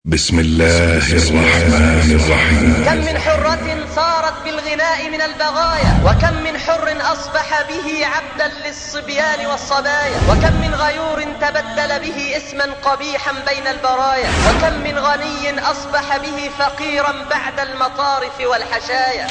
بسم الله الرحمن الرحيم كم من حرة صارت بالغناء من البغايا وكم من حر أصبح به عبدا للصبيان والصبايا وكم من غيور تبدل به اسما قبيحا بين البرايا وكم من غني أصبح به فقيرا بعد المطارف والحشايا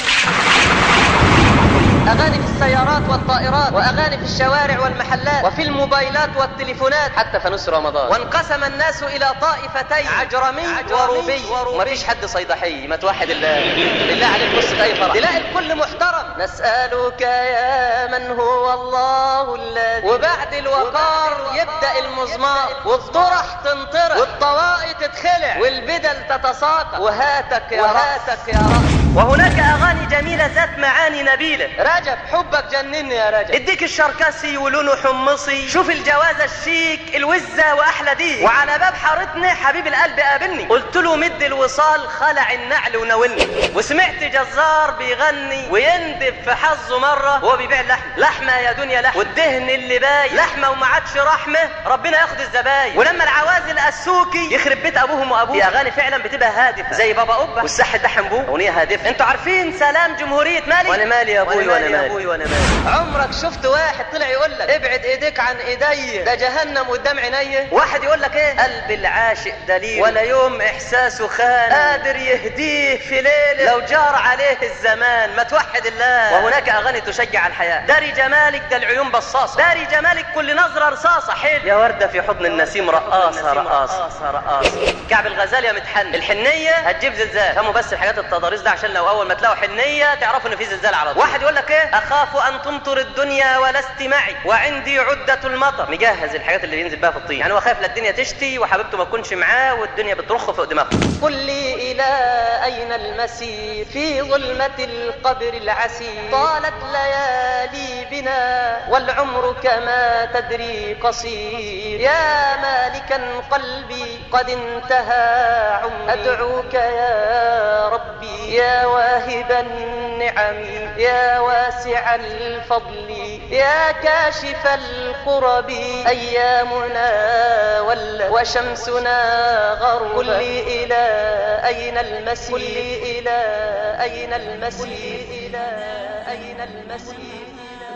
أغاني في السيارات والطائرات وأغاني في الشوارع والمحلات وفي الموبايلات والتليفونات حتى فانوس رمضان وانقسم الناس إلى طائفتين عجرمي, عجرمي وروبي ومفيش حد صيدحي ما توحد الله بالله عليك بص في أي فرح تلاقي الكل محترم نسألك يا من هو الله الذي وبعد الوقار يبدأ المزمار والطرح تنطرح والطوائي تتخلع والبدل تتساقط وهاتك يا وهاتك يا رب وهناك أغاني جميلة ذات معاني نبيلة رجب حبك جنني يا رجب اديك الشركسي ولونه حمصي شوف الجوازة الشيك الوزة وأحلى دي وعلى باب حارتنا حبيب القلب قابلني قلت له مد الوصال خلع النعل وناولني وسمعت جزار بيغني ويندب في حظه مرة وهو بيبيع لحم لحمة يا دنيا لحم والدهن اللي باي لحمة وما عادش رحمة ربنا ياخد الزباين ولما العوازل السوكي يخرب بيت أبوهم وأبوه في أغاني فعلا بتبقى هادفة زي بابا أوبا والسح ده حنبوه أغنية هادفة انتوا عارفين سلام جمهورية مالي وانا مالي يا ابوي وانا مالي ابوي وانا مالي عمرك شفت واحد طلع يقول لك ابعد ايديك عن ايدي ده جهنم قدام عيني واحد يقول لك ايه قلب العاشق دليل ولا يوم احساسه خان قادر يهديه في ليله لو جار عليه الزمان ما توحد الله وهناك اغاني تشجع الحياه داري جمالك ده العيون بصاصه داري جمالك كل نظره رصاصه حلو يا ورده في حضن النسيم رقاصه رقاصه رقاصه كعب الغزال يا متحن الحنيه هتجيب زلزال فهموا بس الحاجات التضاريس ده عشان لو اول ما تلاقوا حنيه تعرفوا ان في زلزال على طول واحد يقول لك ايه اخاف ان تمطر الدنيا ولست معي وعندي عده المطر مجهز الحاجات اللي بينزل بها في الطين يعني هو خايف لا الدنيا تشتي وحبيبته ما تكونش معاه والدنيا بترخ فوق دماغه قل لي الى اين المسير في ظلمه القبر العسير طالت ليالي بنا والعمر كما تدري قصير يا مالكا قلبي قد انتهى عمري ادعوك يا ربي يا واهب النعم يا واسع الفضل يا كاشف الكرب أيامنا ولت وشمسنا غربت قل لي إلى أين المسير قل لي إلى أين المسير إلى أين المسير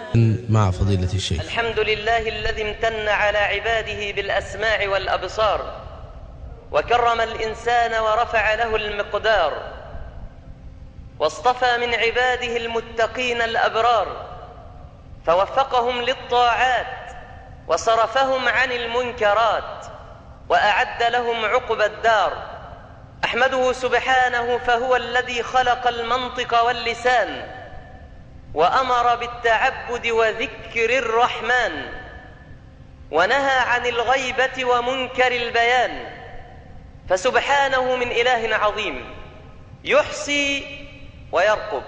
مع فضيلة الشيخ الحمد لله الذي امتن على عباده بالأسماع والأبصار وكرم الإنسان ورفع له المقدار واصطفى من عباده المتقين الأبرار فوفقهم للطاعات وصرفهم عن المنكرات وأعد لهم عقب الدار أحمده سبحانه فهو الذي خلق المنطق واللسان وأمر بالتعبد وذكر الرحمن ونهى عن الغيبة ومنكر البيان فسبحانه من إله عظيم يحصي ويرقب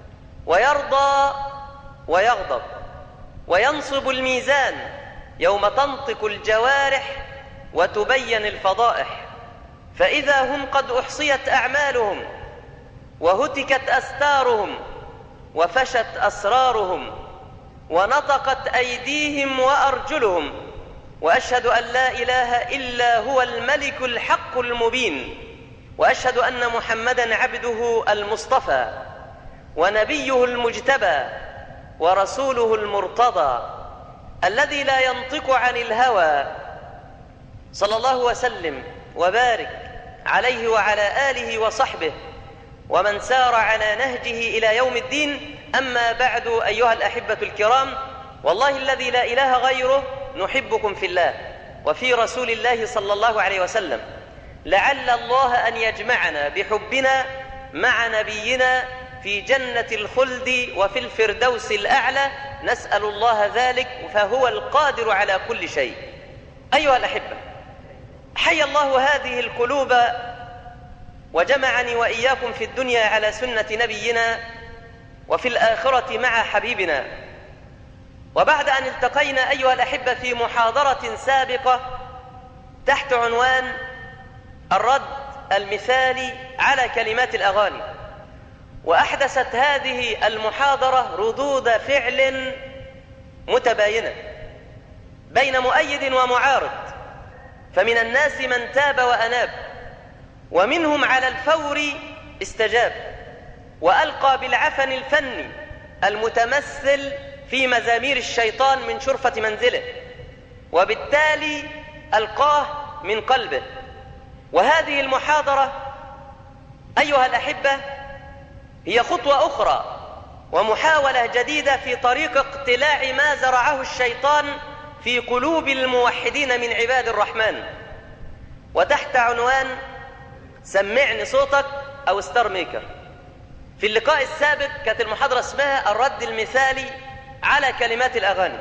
ويرضى ويغضب وينصب الميزان يوم تنطق الجوارح وتبين الفضائح فإذا هم قد أحصيت أعمالهم وهتكت أستارهم وفشت أسرارهم ونطقت أيديهم وأرجلهم وأشهد أن لا إله إلا هو الملك الحق المبين واشهد ان محمدا عبده المصطفى ونبيه المجتبى ورسوله المرتضى الذي لا ينطق عن الهوى صلى الله وسلم وبارك عليه وعلى اله وصحبه ومن سار على نهجه الى يوم الدين اما بعد ايها الاحبه الكرام والله الذي لا اله غيره نحبكم في الله وفي رسول الله صلى الله عليه وسلم لعل الله ان يجمعنا بحبنا مع نبينا في جنه الخلد وفي الفردوس الاعلى نسال الله ذلك فهو القادر على كل شيء ايها الاحبه حي الله هذه القلوب وجمعني واياكم في الدنيا على سنه نبينا وفي الاخره مع حبيبنا وبعد ان التقينا ايها الاحبه في محاضره سابقه تحت عنوان الرد المثالي على كلمات الأغاني وأحدثت هذه المحاضرة ردود فعل متباينة بين مؤيد ومعارض فمن الناس من تاب وأناب ومنهم على الفور استجاب وألقى بالعفن الفني المتمثل في مزامير الشيطان من شرفة منزله وبالتالي ألقاه من قلبه وهذه المحاضرة أيها الأحبة هي خطوة أخرى ومحاولة جديدة في طريق اقتلاع ما زرعه الشيطان في قلوب الموحدين من عباد الرحمن وتحت عنوان سمعني صوتك أو ستار ميكر في اللقاء السابق كانت المحاضرة اسمها الرد المثالي على كلمات الأغاني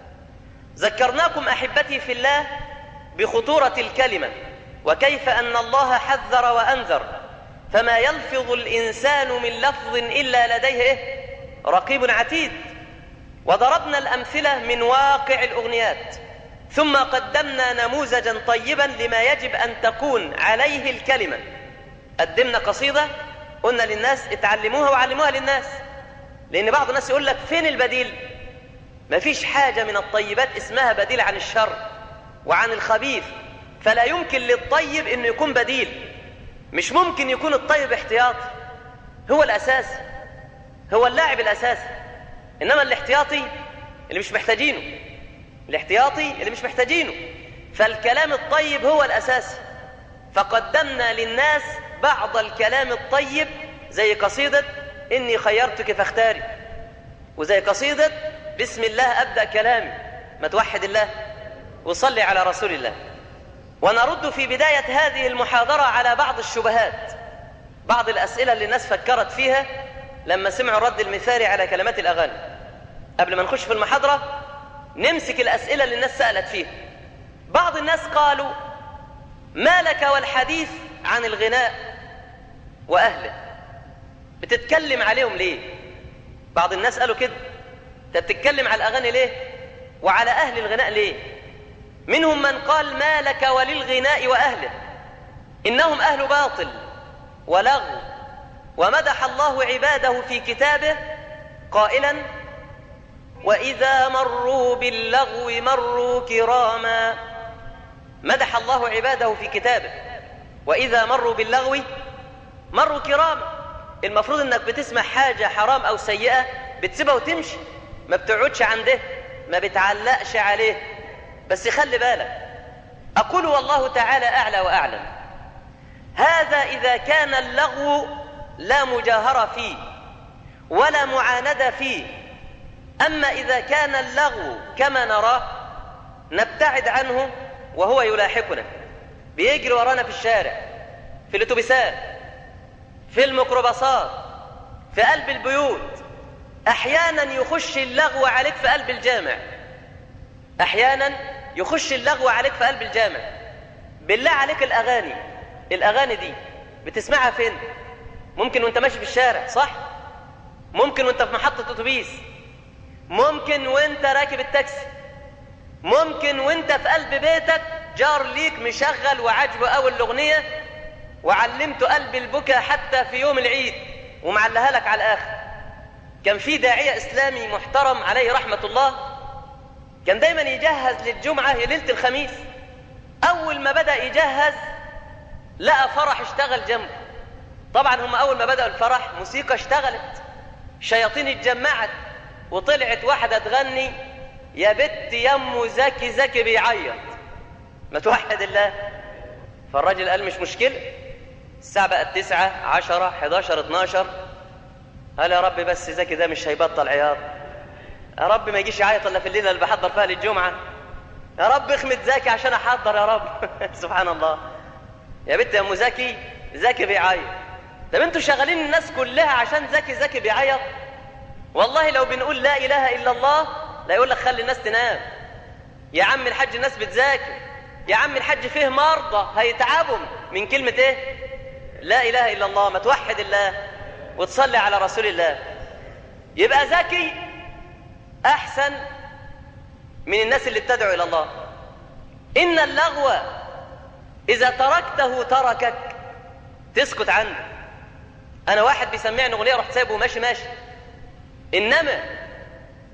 ذكرناكم أحبتي في الله بخطورة الكلمة وكيف أن الله حذر وأنذر فما يلفظ الإنسان من لفظ إلا لديه إيه؟ رقيب عتيد وضربنا الأمثلة من واقع الأغنيات ثم قدمنا نموذجا طيبا لما يجب أن تكون عليه الكلمة قدمنا قصيدة قلنا للناس اتعلموها وعلموها للناس لأن بعض الناس يقول لك فين البديل مفيش حاجة من الطيبات اسمها بديل عن الشر وعن الخبيث فلا يمكن للطيب انه يكون بديل مش ممكن يكون الطيب احتياطي هو الاساس هو اللاعب الاساسي انما الاحتياطي اللي مش محتاجينه الاحتياطي اللي مش محتاجينه فالكلام الطيب هو الاساسي فقدمنا للناس بعض الكلام الطيب زي قصيدة إني خيرتك فاختاري وزي قصيدة بسم الله أبدأ كلامي ما توحد الله وصلي على رسول الله ونرد في بداية هذه المحاضرة على بعض الشبهات بعض الأسئلة اللي الناس فكرت فيها لما سمعوا الرد المثالي على كلمات الأغاني قبل ما نخش في المحاضرة نمسك الأسئلة اللي الناس سألت فيها بعض الناس قالوا ما لك والحديث عن الغناء وأهله بتتكلم عليهم ليه بعض الناس قالوا كده انت بتتكلم على الأغاني ليه وعلى أهل الغناء ليه منهم من قال ما لك وللغناء وأهله إنهم أهل باطل ولغو ومدح الله عباده في كتابه قائلا وإذا مروا باللغو مروا كراما مدح الله عباده في كتابه وإذا مروا باللغو مروا كراما المفروض انك بتسمع حاجة حرام او سيئة بتسيبها وتمشي ما بتقعدش عنده ما بتعلقش عليه بس خلي بالك أقول والله تعالى أعلى وأعلم هذا إذا كان اللغو لا مجاهرة فيه ولا معاندة فيه أما إذا كان اللغو كما نراه نبتعد عنه وهو يلاحقنا بيجري ورانا في الشارع في الاتوبيسات في الميكروباصات في قلب البيوت احيانا يخش اللغو عليك في قلب الجامع احيانا يخش اللغو عليك في قلب الجامع بالله عليك الاغاني الاغاني دي بتسمعها فين ممكن وانت ماشي في الشارع صح ممكن وانت في محطه اتوبيس ممكن وانت راكب التاكسي ممكن وانت في قلب بيتك جار ليك مشغل وعجبه قوي الاغنيه وعلمته قلب البكا حتى في يوم العيد ومعلها لك على الاخر كان في داعيه اسلامي محترم عليه رحمه الله كان دايما يجهز للجمعه ليله الخميس اول ما بدا يجهز لقى فرح اشتغل جنبه طبعا هم اول ما بداوا الفرح موسيقى اشتغلت شياطين اتجمعت وطلعت واحده تغني يا بت يمو زكي زكي بيعيط ما توحد الله فالراجل قال مش مشكله الساعة بقت تسعة عشرة حداشر اتناشر قال يا رب بس زكي ده مش هيبطل عياط يا رب ما يجيش يعيط الا في الليلة اللي بحضر فيها للجمعة يا رب اخمد زكي عشان احضر يا رب سبحان الله يا بنت يا ام زكي زكي بيعيط طب انتوا شغالين الناس كلها عشان زكي زكي بيعيط والله لو بنقول لا اله الا الله لا يقول لك خلي الناس تنام يا عم الحاج الناس بتذاكر يا عم الحاج فيه مرضى هيتعبوا من كلمة ايه لا اله الا الله ما توحد الله وتصلي على رسول الله يبقى ذكي احسن من الناس اللي بتدعو الى الله ان اللغو اذا تركته تركك تسكت عنه انا واحد بيسمعني اغنيه رحت سايبه وماشي ماشي انما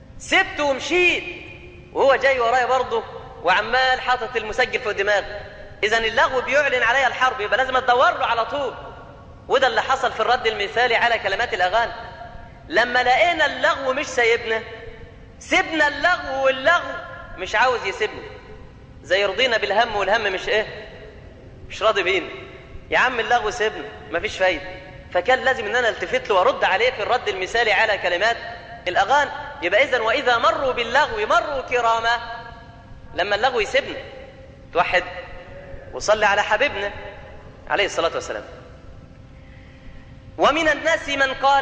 سبته ومشيت وهو جاي ورايا برضه وعمال حاطط المسجل فوق دماغه اذا اللغو بيعلن عليها الحرب يبقى لازم تدور له على طول وده اللي حصل في الرد المثالي على كلمات الاغاني لما لقينا اللغو مش سايبنا سيبنا اللغو واللغو مش عاوز يسيبنا زي رضينا بالهم والهم مش ايه مش راضي بينا يا عم اللغو سيبنا مفيش فايده فكان لازم ان انا التفت له وارد عليه في الرد المثالي على كلمات الاغاني يبقى اذا واذا مروا باللغو مروا كراما لما اللغو يسيبنا توحد وصلي على حبيبنا عليه الصلاه والسلام ومن الناس من قال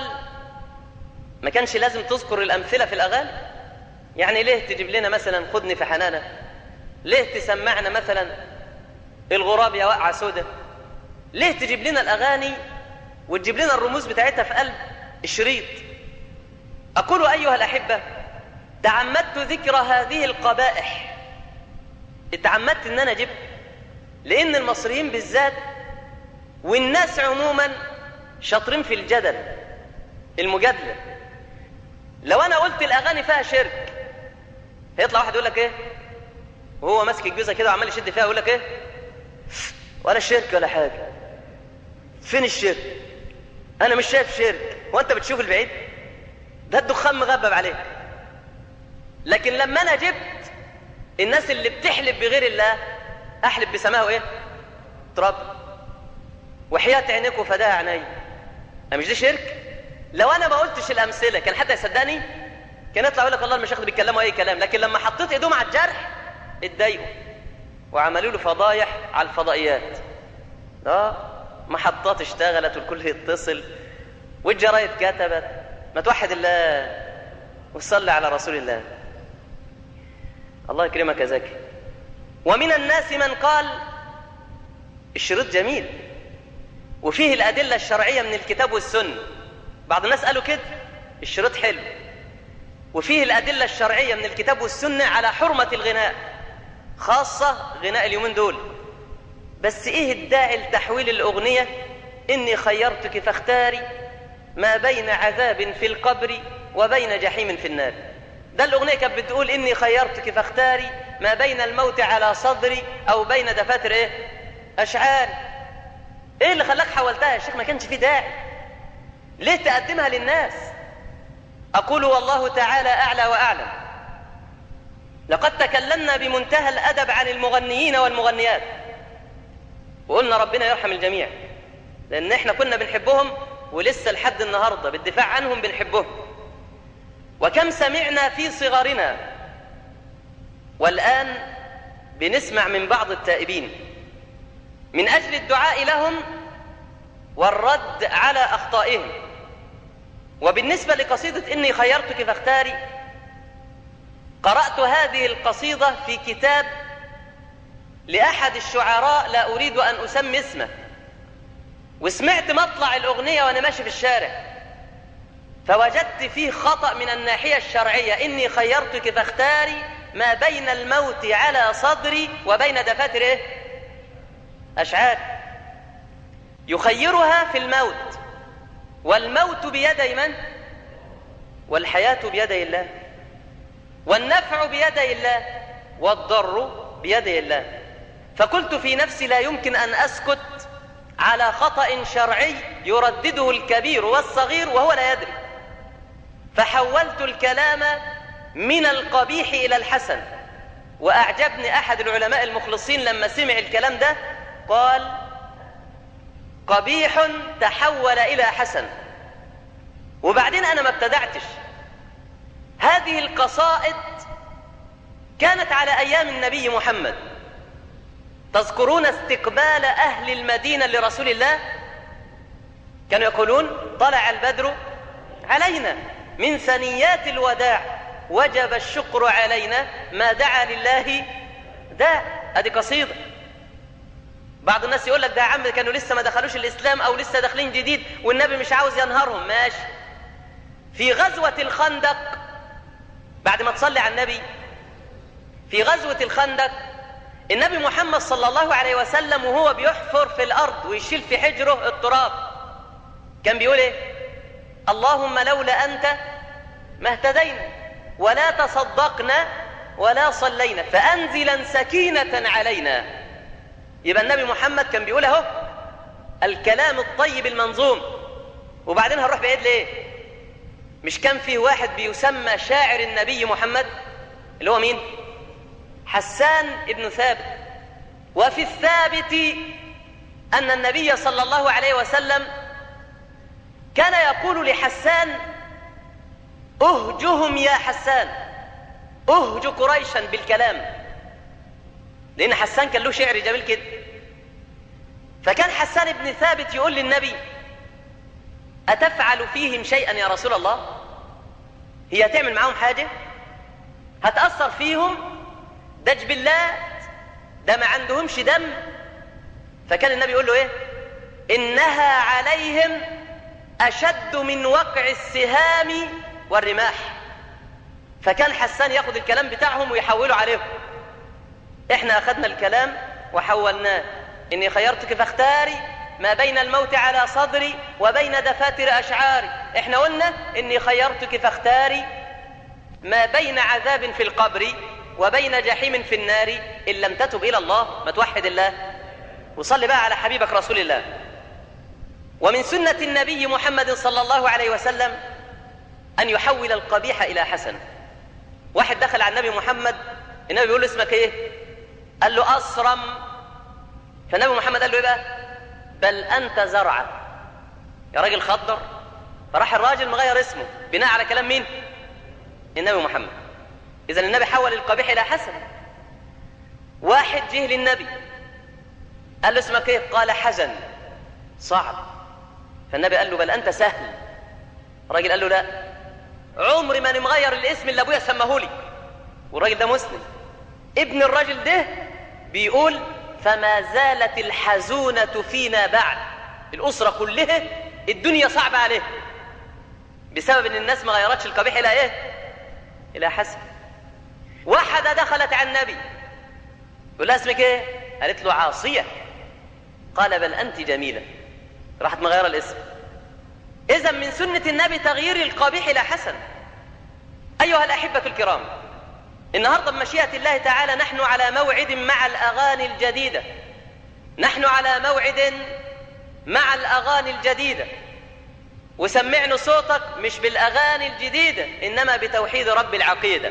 ما كانش لازم تذكر الامثله في الاغاني يعني ليه تجيب لنا مثلا خدني في حنانه ليه تسمعنا مثلا الغراب يا وقعه سودة ليه تجيب لنا الاغاني وتجيب لنا الرموز بتاعتها في قلب الشريط اقول ايها الاحبه تعمدت ذكر هذه القبائح اتعمدت ان انا اجيب لان المصريين بالذات والناس عموما شاطرين في الجدل المجادله لو انا قلت الاغاني فيها شرك هيطلع واحد يقول لك ايه وهو ماسك الجوزه كده وعمال يشد فيها يقول لك ايه ولا شرك ولا حاجه فين الشرك انا مش شايف شرك هو انت بتشوف البعيد ده الدخان مغبب عليك لكن لما انا جبت الناس اللي بتحلف بغير الله احلف بسماه ايه تراب وحياة عينيك وفداها عيني مش ده شرك لو انا ما قلتش الامثله كان حد يصدقني كان يطلع يقول لك الله المشايخ بيتكلموا اي كلام لكن لما حطيت ايدهم على الجرح اتضايقوا وعملوا له فضايح على الفضائيات اه محطات اشتغلت والكل يتصل والجرايد كتبت ما توحد الله وصلي على رسول الله الله يكرمك يا زكي ومن الناس من قال الشريط جميل وفيه الأدلة الشرعية من الكتاب والسنة بعض الناس قالوا كده الشريط حلو وفيه الأدلة الشرعية من الكتاب والسنة على حرمة الغناء خاصة غناء اليومين دول بس ايه الداعي لتحويل الأغنية إني خيرتك فاختاري ما بين عذاب في القبر وبين جحيم في النار ده الأغنية كانت بتقول إني خيرتك فاختاري ما بين الموت على صدري أو بين دفاتر إيه أشعار إيه اللي خلاك حولتها يا شيخ ما كانش فيه داعي ليه تقدمها للناس أقول والله تعالى أعلى وأعلم لقد تكلمنا بمنتهى الأدب عن المغنيين والمغنيات وقلنا ربنا يرحم الجميع لأن احنا كنا بنحبهم ولسه لحد النهاردة بالدفاع عنهم بنحبهم وكم سمعنا في صغرنا والآن بنسمع من بعض التائبين من أجل الدعاء لهم والرد على أخطائهم وبالنسبة لقصيدة إني خيرتك فاختاري قرأت هذه القصيدة في كتاب لأحد الشعراء لا أريد أن أسمي اسمه وسمعت مطلع الأغنية وأنا ماشي في الشارع فوجدت فيه خطأ من الناحية الشرعية إني خيرتك فاختاري ما بين الموت على صدري وبين دفاتر إيه؟ أشعار يخيرها في الموت والموت بيدي من؟ والحياة بيدي الله والنفع بيدي الله والضر بيدي الله فقلت في نفسي لا يمكن أن أسكت على خطأ شرعي يردده الكبير والصغير وهو لا يدري فحولت الكلام من القبيح إلى الحسن وأعجبني أحد العلماء المخلصين لما سمع الكلام ده قال قبيح تحول إلى حسن وبعدين أنا ما ابتدعتش هذه القصائد كانت على أيام النبي محمد تذكرون استقبال أهل المدينة لرسول الله كانوا يقولون طلع البدر علينا من ثنيات الوداع وجب الشكر علينا ما دعا لله داع ادي قصيده بعض الناس يقول لك ده يا عم كانوا لسه ما دخلوش الاسلام او لسه داخلين جديد والنبي مش عاوز ينهرهم ماشي في غزوه الخندق بعد ما تصلي على النبي في غزوه الخندق النبي محمد صلى الله عليه وسلم وهو بيحفر في الارض ويشيل في حجره التراب كان بيقول ايه اللهم لولا انت ما اهتدينا ولا تصدقنا ولا صلينا فانزلا سكينه علينا يبقى النبي محمد كان بيقول اهو الكلام الطيب المنظوم وبعدين هنروح بعيد ليه مش كان في واحد بيسمى شاعر النبي محمد اللي هو مين حسان ابن ثابت وفي الثابت ان النبي صلى الله عليه وسلم كان يقول لحسان اهجهم يا حسان اهج قريشا بالكلام لان حسان كان له شعر جميل كده فكان حسان بن ثابت يقول للنبي أتفعل فيهم شيئا يا رسول الله هي تعمل معاهم حاجة هتأثر فيهم ده جبلات ده ما عندهمش دم فكان النبي يقول له ايه إنها عليهم أشد من وقع السهام والرماح فكان حسان ياخد الكلام بتاعهم ويحوله عليهم احنا أخذنا الكلام وحولناه إني خيرتك فاختاري ما بين الموت على صدري وبين دفاتر أشعاري احنا قلنا إني خيرتك فاختاري ما بين عذاب في القبر وبين جحيم في النار إن لم تتب إلى الله ما توحد الله وصل بقى على حبيبك رسول الله ومن سنة النبي محمد صلى الله عليه وسلم أن يحول القبيح إلى حسن واحد دخل على النبي محمد النبي بيقول له اسمك ايه قال له أصرم فالنبي محمد قال له ايه بقى بل أنت زرعة يا راجل خضر فراح الراجل مغير اسمه بناء على كلام مين النبي محمد إذا النبي حول القبيح إلى حسن واحد جه للنبي قال له اسمك ايه قال حزن صعب فالنبي قال له بل أنت سهل الراجل قال له لا عمري ما مغير الاسم اللي ابويا سماهولي والراجل ده مسلم ابن الراجل ده بيقول فما زالت الحزونة فينا بعد الأسرة كلها الدنيا صعبة عليه بسبب ان الناس ما غيرتش القبيح الى ايه الى حسن واحدة دخلت على النبي يقول لها اسمك ايه قالت له عاصية قال بل انت جميلة راحت مغيرة الاسم اذا من سنة النبي تغيير القبيح الى حسن ايها الاحبة الكرام النهاردة بمشيئة الله تعالى نحن على موعد مع الأغاني الجديدة نحن على موعد مع الأغاني الجديدة وسمعني صوتك مش بالأغاني الجديدة إنما بتوحيد رب العقيدة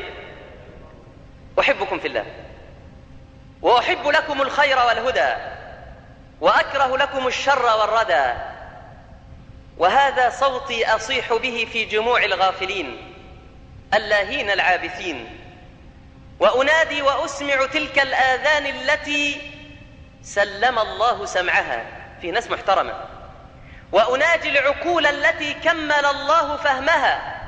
أحبكم في الله وأحب لكم الخير والهدى وأكره لكم الشر والردى وهذا صوتي أصيح به في جموع الغافلين اللاهين العابثين وأنادي وأسمع تلك الآذان التي سلم الله سمعها في ناس محترمة وأناجي العقول التي كمل الله فهمها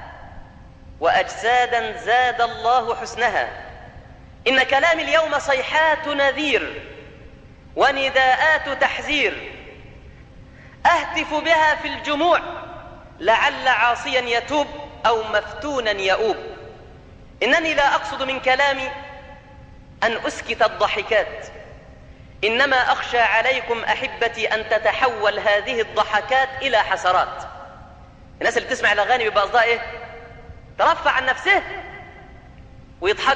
وأجسادا زاد الله حسنها إن كلامي اليوم صيحات نذير ونداءات تحذير أهتف بها في الجموع لعل عاصيا يتوب أو مفتونا يؤوب إنني لا أقصد من كلامي أن أسكت الضحكات إنما أخشى عليكم أحبتي أن تتحول هذه الضحكات إلى حسرات الناس اللي بتسمع الأغاني بيبقى قصدها إيه؟ ترفع عن نفسه ويضحك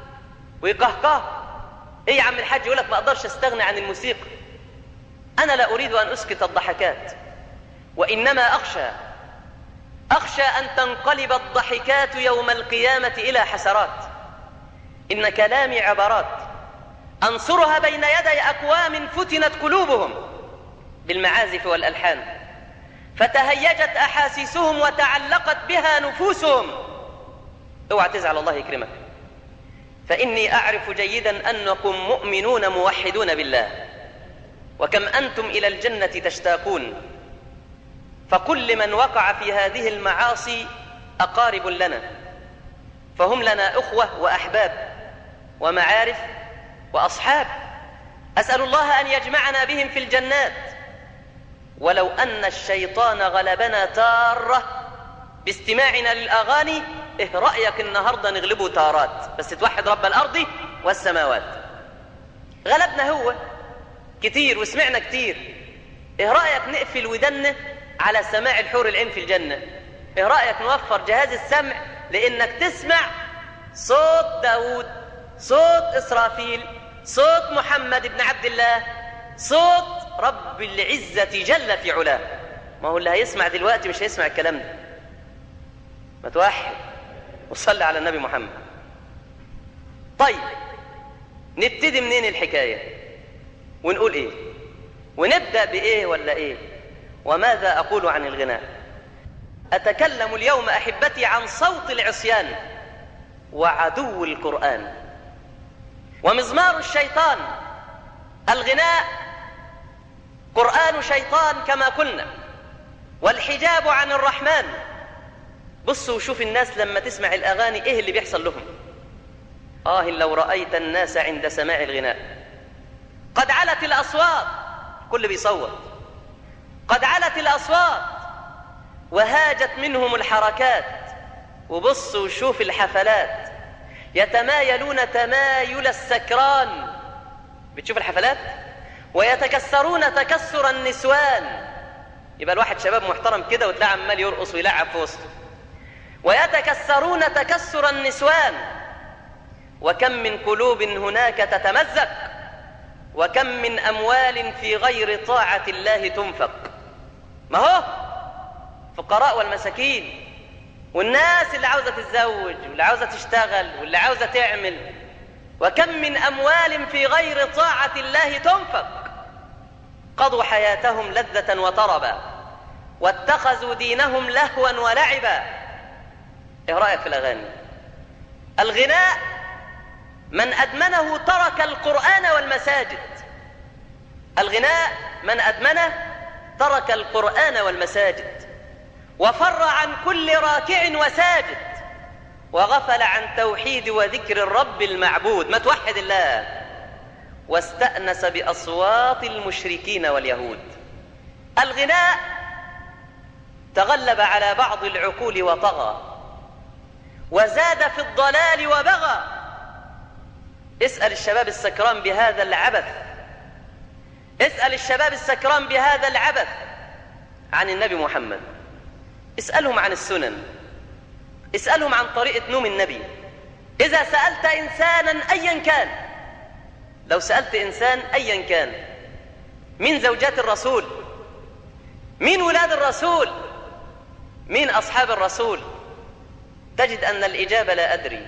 ويقهقه إيه يا عم الحاج يقول لك ما أقدرش أستغنى عن الموسيقى أنا لا أريد أن أسكت الضحكات وإنما أخشى أخشى أن تنقلب الضحكات يوم القيامة إلى حسرات إن كلامي عبرات أنصرها بين يدي أقوام فتنت قلوبهم بالمعازف والألحان فتهيجت أحاسيسهم وتعلقت بها نفوسهم اوعى تزعل الله يكرمك فإني أعرف جيدا أنكم مؤمنون موحدون بالله وكم أنتم إلى الجنة تشتاقون فكل من وقع في هذه المعاصي أقارب لنا فهم لنا أخوة وأحباب ومعارف وأصحاب أسأل الله أن يجمعنا بهم في الجنات ولو أن الشيطان غلبنا تارة باستماعنا للأغاني إيه رأيك النهاردة نغلبه تارات بس توحد رب الأرض والسماوات غلبنا هو كتير وسمعنا كتير إيه رأيك نقفل ودنه على سماع الحور العين في الجنة إيه رأيك نوفر جهاز السمع لأنك تسمع صوت داود صوت إسرافيل صوت محمد بن عبد الله صوت رب العزة جل في علاه ما هو اللي هيسمع دلوقتي مش هيسمع الكلام ده ما توحد وصلي على النبي محمد طيب نبتدي منين الحكاية ونقول ايه ونبدأ بايه ولا ايه وماذا اقول عن الغناء اتكلم اليوم احبتي عن صوت العصيان وعدو القرآن ومزمار الشيطان الغناء قرآن شيطان كما قلنا والحجاب عن الرحمن بصوا وشوف الناس لما تسمع الأغاني إيه اللي بيحصل لهم آه لو رأيت الناس عند سماع الغناء قد علت الأصوات كل بيصوت قد علت الأصوات وهاجت منهم الحركات وبصوا وشوف الحفلات يتمايلون تمايل السكران بتشوف الحفلات ويتكسرون تكسر النسوان يبقى الواحد شباب محترم كده وتلاقي عمال يرقص ويلعب في وسطه ويتكسرون تكسر النسوان وكم من قلوب هناك تتمزق وكم من اموال في غير طاعه الله تنفق ما هو فقراء والمساكين والناس اللي عاوزه تتزوج واللي عاوزه تشتغل واللي عاوزه تعمل وكم من اموال في غير طاعه الله تنفق قضوا حياتهم لذه وطربا واتخذوا دينهم لهوا ولعبا ايه رايك في الاغاني الغناء من ادمنه ترك القران والمساجد الغناء من ادمنه ترك القران والمساجد وفر عن كل راكع وساجد وغفل عن توحيد وذكر الرب المعبود ما توحد الله واستأنس بأصوات المشركين واليهود الغناء تغلب على بعض العقول وطغى وزاد في الضلال وبغى اسأل الشباب السكران بهذا العبث اسأل الشباب السكران بهذا العبث عن النبي محمد اسألهم عن السنن اسألهم عن طريقة نوم النبي إذا سألت إنسانا أيا كان لو سألت إنسان أيا كان من زوجات الرسول من ولاد الرسول من أصحاب الرسول تجد أن الإجابة لا أدري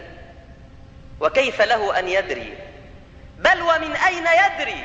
وكيف له أن يدري بل ومن أين يدري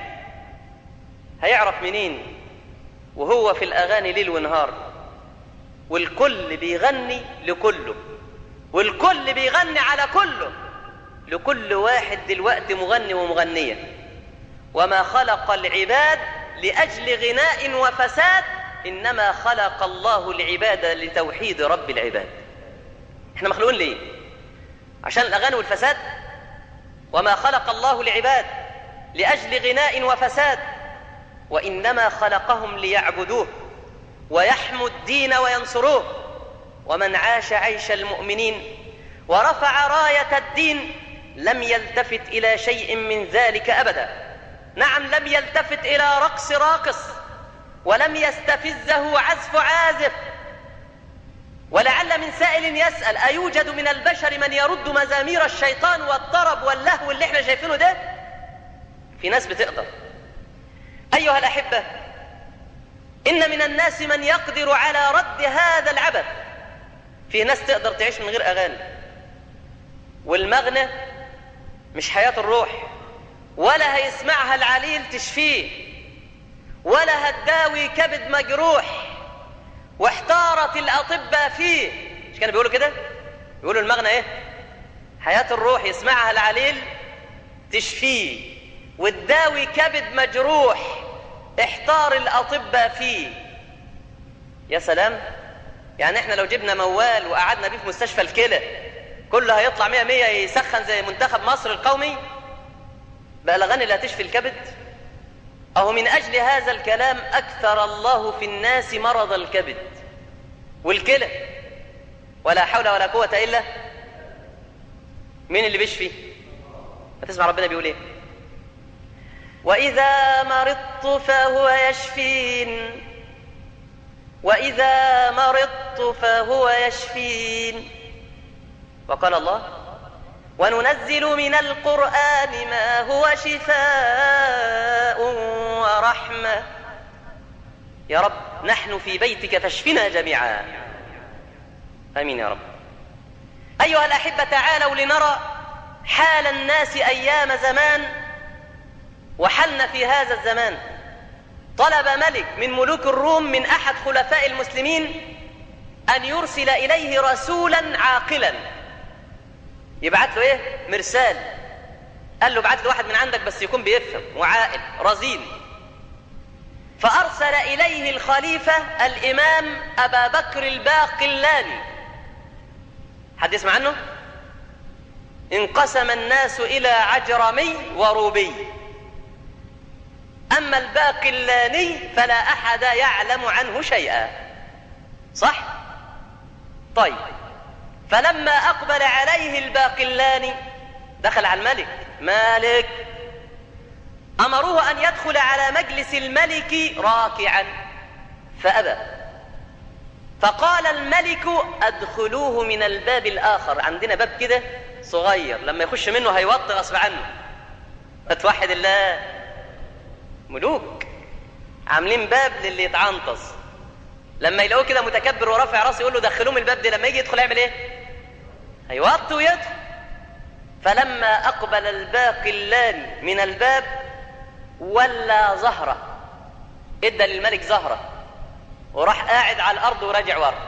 هيعرف منين وهو في الأغاني ليل ونهار والكل بيغني لكله والكل بيغني على كله لكل واحد دلوقتي مغني ومغنية وما خلق العباد لأجل غناء وفساد إنما خلق الله العباد لتوحيد رب العباد احنا مخلوقين ليه عشان الأغاني والفساد وما خلق الله العباد لأجل غناء وفساد وإنما خلقهم ليعبدوه ويحموا الدين وينصروه ومن عاش عيش المؤمنين ورفع راية الدين لم يلتفت إلى شيء من ذلك أبدا نعم لم يلتفت إلى رقص راقص ولم يستفزه عزف عازف ولعل من سائل يسأل أيوجد من البشر من يرد مزامير الشيطان والطرب واللهو اللي احنا شايفينه ده في ناس بتقدر أيها الأحبة إن من الناس من يقدر على رد هذا العبث في ناس تقدر تعيش من غير أغاني والمغنى مش حياة الروح ولا هيسمعها العليل تشفيه ولا هتداوي كبد مجروح واحتارت الأطباء فيه مش كانوا بيقولوا كده بيقولوا المغنى ايه حياة الروح يسمعها العليل تشفيه وتداوي كبد مجروح احتار الأطباء فيه يا سلام يعني احنا لو جبنا موال وقعدنا بيه في مستشفى الكلى كله هيطلع مية مية يسخن زي منتخب مصر القومي بقى الأغاني اللي هتشفي الكبد أو من أجل هذا الكلام أكثر الله في الناس مرض الكبد والكلى ولا حول ولا قوة إلا مين اللي بيشفي هتسمع ربنا بيقول ايه وإذا مرضت فهو يشفين وإذا مرضت فهو يشفين وقال الله وننزل من القرآن ما هو شفاء ورحمة يا رب نحن في بيتك فاشفنا جميعا امين يا رب ايها الاحبه تعالوا لنرى حال الناس ايام زمان وحلنا في هذا الزمان طلب ملك من ملوك الروم من احد خلفاء المسلمين ان يرسل اليه رسولا عاقلا يبعت له ايه مرسال قال له ابعت له واحد من عندك بس يكون بيفهم وعاقل رزين فارسل اليه الخليفه الامام ابا بكر الباقلاني حد يسمع عنه انقسم الناس الى عجرمي وروبي اما الباقلاني فلا احد يعلم عنه شيئا صح طيب فلما اقبل عليه الباقلاني دخل على الملك مالك امروه ان يدخل على مجلس الملك راكعا فابى فقال الملك ادخلوه من الباب الاخر عندنا باب كده صغير لما يخش منه هيوطي غصب عنه فتوحد الله ملوك عاملين باب للي يتعنطز لما يلاقوه كده متكبر ورافع راسه يقول له دخلوه من الباب ده لما يجي يدخل يعمل ايه هيوطي ويدخل فلما اقبل الباقلان من الباب ولى زهره ادى للملك زهره وراح قاعد على الارض وراجع ورا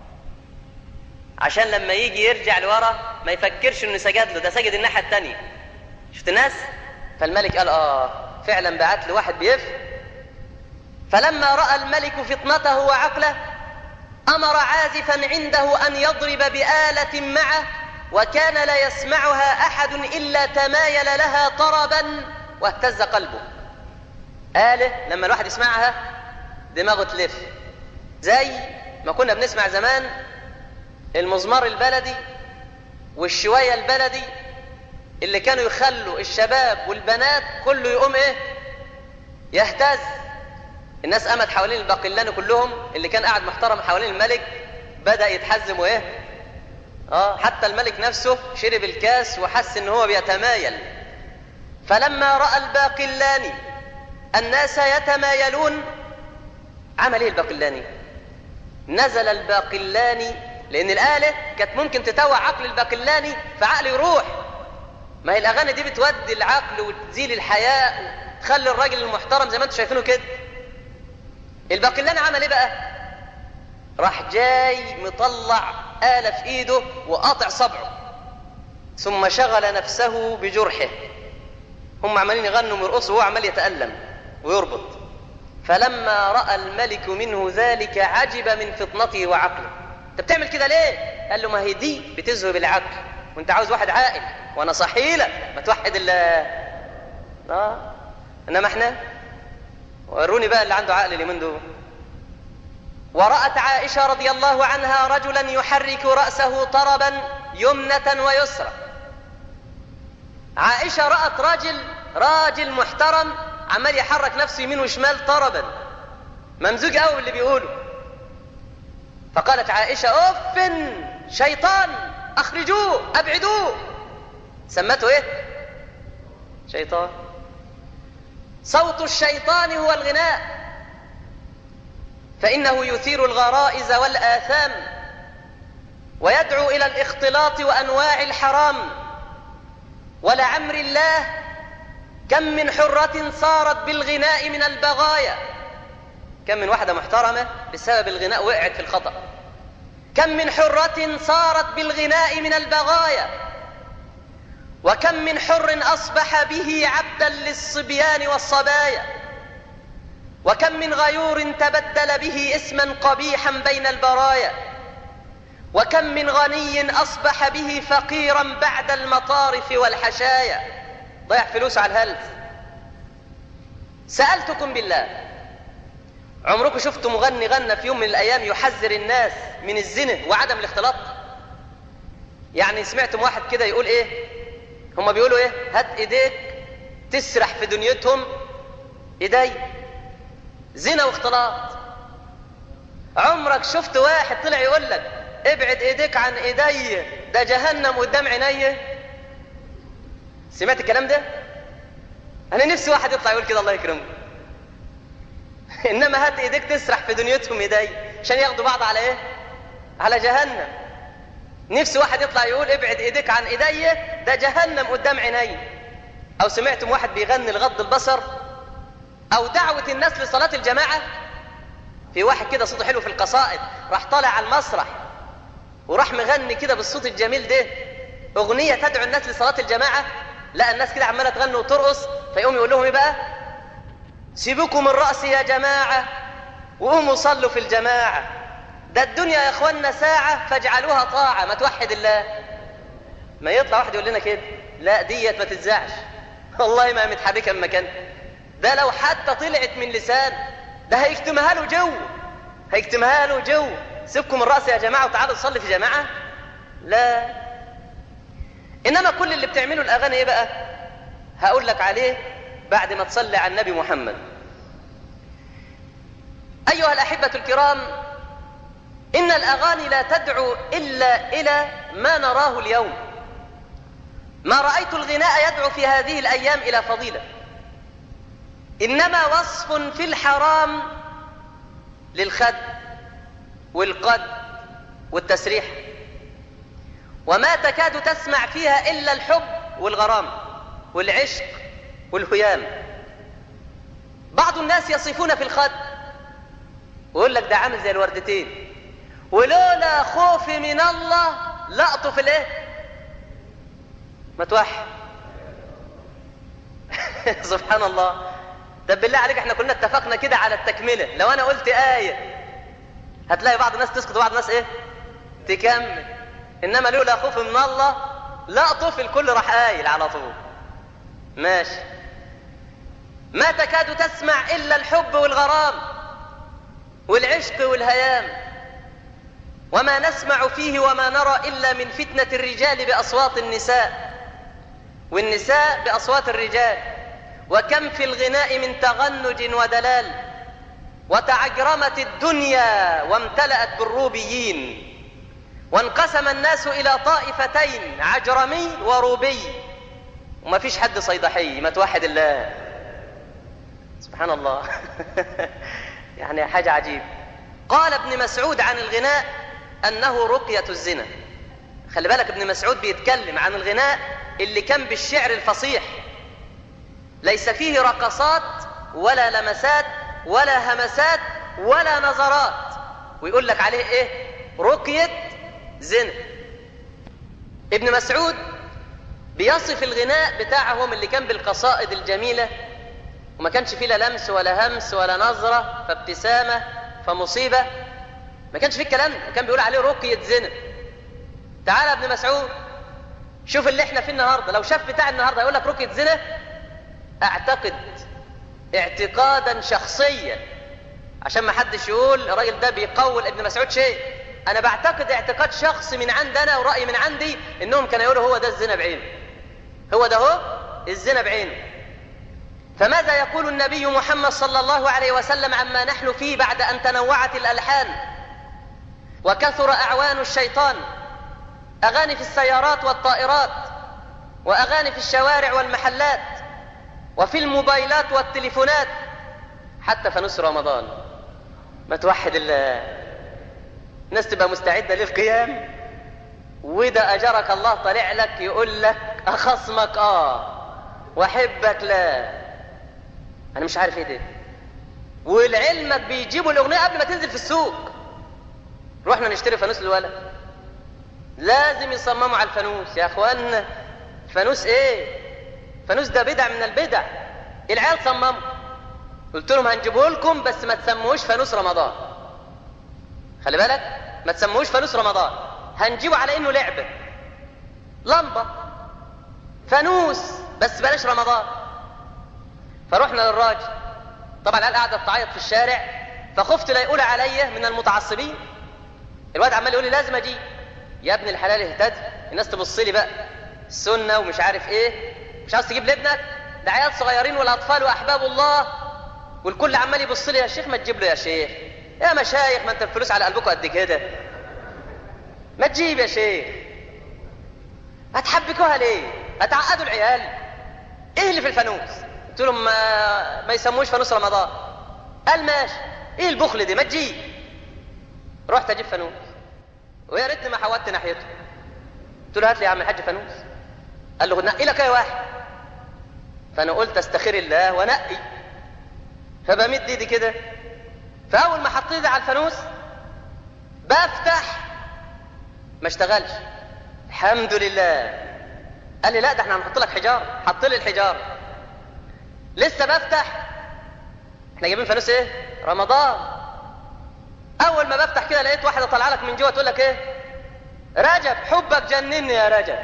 عشان لما يجي يرجع لورا ما يفكرش انه سجد له ده سجد الناحيه الثانيه شفت الناس فالملك قال اه فعلا بعت له واحد بيفهم فلما راى الملك فطنته وعقله امر عازفا عنده ان يضرب باله معه وكان لا يسمعها احد الا تمايل لها طربا واهتز قلبه آلة لما الواحد يسمعها دماغه تلف زي ما كنا بنسمع زمان المزمار البلدي والشوية البلدي اللي كانوا يخلوا الشباب والبنات كله يقوم ايه يهتز الناس قامت حوالين الباقلان كلهم اللي كان قاعد محترم حوالين الملك بدأ يتحزم وايه اه حتى الملك نفسه شرب الكاس وحس ان هو بيتمايل فلما راى الباقلاني الناس يتمايلون عمل ايه الباقلاني نزل الباقلاني لان الاله كانت ممكن تتوع عقل الباقلاني فعقله يروح ما هي الاغاني دي بتودي العقل وتزيل الحياء تخلي الراجل المحترم زي ما انتم شايفينه كده الباقلاني عمل ايه بقى راح جاي مطلع آلة في ايده وقاطع صبعه ثم شغل نفسه بجرحه هم عمالين يغنوا ويرقصوا وهو عمال يتألم ويربط فلما رأى الملك منه ذلك عجب من فطنته وعقله انت بتعمل كده ليه قال له ما هي دي بتذهب العقل وانت عاوز واحد عاقل وانا صحي لك ما توحد الله اه انما احنا وروني بقى اللي عنده عقل اليومين دول ورأت عائشة رضي الله عنها رجلا يحرك رأسه طربا يمنة ويسرى عائشة رأت راجل راجل محترم عمال يحرك نفسه يمين وشمال طربا ممزوج قوي اللي بيقوله فقالت عائشة أف شيطان أخرجوه أبعدوه سمته إيه؟ شيطان صوت الشيطان هو الغناء فإنه يثير الغرائز والآثام ويدعو إلى الاختلاط وأنواع الحرام ولعمر الله كم من حرة صارت بالغناء من البغايا كم من واحدة محترمة بسبب الغناء وقعت في الخطأ كم من حرة صارت بالغناء من البغايا وكم من حر أصبح به عبدا للصبيان والصبايا وكم من غيور تبدل به اسما قبيحا بين البرايا وكم من غني أصبح به فقيرا بعد المطارف والحشايا ضيع فلوس على الهلف سألتكم بالله عمركم شفتوا مغني غنى في يوم من الأيام يحذر الناس من الزنا وعدم الاختلاط يعني سمعتم واحد كده يقول ايه هما بيقولوا ايه هات ايديك تسرح في دنيتهم ايدي زنا واختلاط عمرك شفت واحد طلع يقول لك ابعد ايديك عن ايدي ده جهنم قدام عيني سمعت الكلام ده انا نفسي واحد يطلع يقول كده الله يكرمه انما هات ايديك تسرح في دنيتهم ايدي عشان ياخدوا بعض على ايه على جهنم نفسي واحد يطلع يقول ابعد ايديك عن ايدي ده جهنم قدام عيني او سمعتم واحد بيغني لغض البصر او دعوة الناس لصلاة الجماعة في واحد كده صوته حلو في القصائد راح طالع على المسرح وراح مغني كده بالصوت الجميل ده اغنية تدعو الناس لصلاة الجماعة لا الناس كده عمالة تغني وترقص فيقوم يقول لهم ايه بقى سيبوكم الرأس يا جماعة وقوموا صلوا في الجماعة ده الدنيا يا اخوانا ساعة فاجعلوها طاعة ما توحد الله ما يطلع واحد يقول لنا كده لا ديت ما تتزعش والله ما متحركة من مكان ده لو حتى طلعت من لسان ده هيكتمها له جو هيكتمها له جو سيبكم الرأس يا جماعة وتعالوا نصلي في جماعة لا إنما كل اللي بتعمله الأغاني إيه بقى هقول لك عليه بعد ما تصلي على النبي محمد أيها الأحبة الكرام إن الأغاني لا تدعو إلا إلى ما نراه اليوم ما رأيت الغناء يدعو في هذه الأيام إلى فضيلة إنما وصف في الحرام للخد والقد والتسريح وما تكاد تسمع فيها إلا الحب والغرام والعشق والهيام بعض الناس يصفون في الخد ويقول لك ده عامل زي الوردتين ولولا خوفي من الله لقطه في الايه ما توحد سبحان الله طب بالله عليك احنا كنا اتفقنا كده على التكملة لو انا قلت آية هتلاقي بعض الناس تسكت وبعض الناس ايه تكمل انما لولا خوف من الله لا طفل الكل راح قايل على طول ماشي ما تكاد تسمع الا الحب والغرام والعشق والهيام وما نسمع فيه وما نرى الا من فتنه الرجال باصوات النساء والنساء باصوات الرجال وكم في الغناء من تغنج ودلال وتعجرمت الدنيا وامتلأت بالروبيين وانقسم الناس إلى طائفتين عجرمي وروبي وما فيش حد صيدحي ما توحد الله سبحان الله يعني حاجة عجيب قال ابن مسعود عن الغناء أنه رقية الزنا خلي بالك ابن مسعود بيتكلم عن الغناء اللي كان بالشعر الفصيح ليس فيه رقصات ولا لمسات ولا همسات ولا نظرات ويقول لك عليه ايه رقية زنا ابن مسعود بيصف الغناء بتاعهم اللي كان بالقصائد الجميلة وما كانش فيه لا لمس ولا همس ولا نظرة فابتسامة فمصيبة ما كانش فيه الكلام ده كان بيقول عليه رقية زنا تعال يا ابن مسعود شوف اللي احنا فيه النهارده لو شاف بتاع النهارده يقول لك رقية زنا اعتقد اعتقادا شخصيا عشان ما حدش يقول الراجل ده بيقول ابن مسعود شيء انا بعتقد اعتقاد شخصي من عندنا ورأي من عندي انهم كانوا يقولوا هو ده الزنا بعينه هو ده هو الزنا بعينه فماذا يقول النبي محمد صلى الله عليه وسلم عما نحن فيه بعد ان تنوعت الالحان وكثر اعوان الشيطان اغاني في السيارات والطائرات واغاني في الشوارع والمحلات وفي الموبايلات والتليفونات حتى فانوس رمضان ما توحد الله الناس تبقى مستعدة للقيام وده أجرك الله طالع لك يقول لك أخصمك آه وأحبك لا أنا مش عارف إيه ده ولعلمك بيجيبوا الأغنية قبل ما تنزل في السوق رحنا نشتري فانوس للولد لازم يصمموا على الفانوس يا أخوانا فانوس إيه فانوس ده بدع من البدع العيال صمموا قلت لهم هنجيبه لكم بس ما تسموش فانوس رمضان خلي بالك ما تسموش فانوس رمضان هنجيبه على انه لعبه لمبه فانوس بس بلاش رمضان فروحنا للراجل طبعا العيال قاعده تعيط في الشارع فخفت لا يقول عليا من المتعصبين الواد عمال يقول لي لازم اجي يا ابن الحلال اهتدي الناس تبص لي بقى السنه ومش عارف ايه مش عاوز تجيب لابنك ده عيال صغيرين والاطفال واحباب الله والكل عمال يبص لي يا شيخ ما تجيب له يا شيخ يا مشايخ ما انت الفلوس على قلبكم قد كده ما تجيب يا شيخ هتحبكوها ليه هتعقدوا العيال ايه اللي في الفانوس قلت لهم ما, ما يسموش فانوس رمضان قال ماشي ايه البخل دي ما تجي رحت اجيب فانوس ويا ريتني ما حودت ناحيته قلت له هات لي يا عم الحاج فانوس قال له نقي لك اي واحد فانا قلت استخير الله ونقي فبمد ايدي كده فاول ما حطيت ايدي على الفانوس بفتح ما اشتغلش الحمد لله قال لي لا ده احنا هنحط لك حجاره حط لي الحجاره لسه بفتح احنا جايبين فانوس ايه رمضان اول ما بفتح كده لقيت واحده طالعه لك من جوه تقول لك ايه رجب حبك جنني يا رجب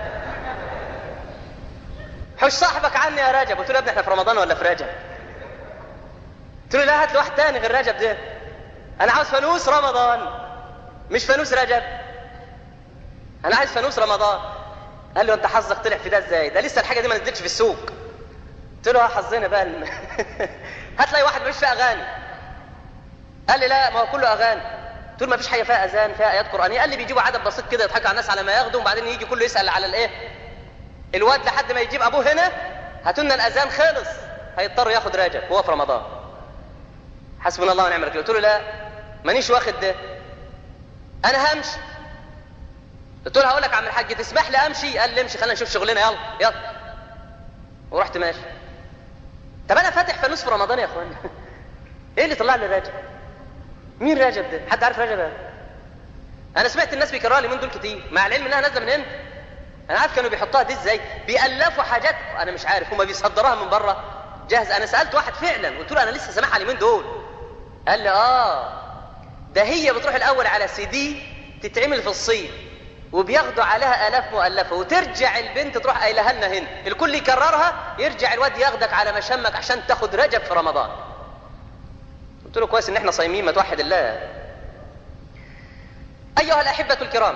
حش صاحبك عني يا رجب قلت له يا ابني احنا في رمضان ولا في رجب قلت له لا هات لي واحد تاني غير رجب ده انا عاوز فانوس رمضان مش فانوس رجب انا عايز فانوس رمضان قال له انت حظك طلع في ده ازاي ده لسه الحاجه دي ما نزلتش في السوق قلت له اه حظنا بقى الم... هات لي واحد مش فيه اغاني قال لي لا ما هو كله اغاني قلت له ما فيش حاجه فيها اذان فيها ايات قرانيه قال لي بيجيبوا عدد بسيط كده يضحكوا على الناس على ما ياخدوا وبعدين يجي كله يسال على الايه الواد لحد ما يجيب ابوه هنا هاتوا لنا الاذان خلص هيضطر ياخد راجب وهو في رمضان حسبنا الله ونعم الوكيل قلت له لا مانيش واخد ده انا همشي قلت له هقول لك يا عم الحاج تسمح لي امشي قال لي امشي خلينا نشوف شغلنا يلا يلا ورحت ماشي طب انا فاتح فانوس في رمضان يا اخوان ايه اللي طلع لي راجب مين راجب ده حد عارف راجب ده انا سمعت الناس بيكرروا لي من دول كتير مع العلم انها نازله من امتى انا عارف كانوا بيحطوها دي ازاي بيالفوا حاجات انا مش عارف هما بيصدروها من بره جاهز انا سالت واحد فعلا قلت له انا لسه سامعها اليومين دول قال لي اه ده هي بتروح الاول على سي دي تتعمل في الصين وبياخدوا عليها الاف مؤلفه وترجع البنت تروح قايلها لنا هنا الكل يكررها يرجع الواد ياخدك على مشمك عشان تاخد رجب في رمضان قلت له كويس ان احنا صايمين ما توحد الله ايها الاحبه الكرام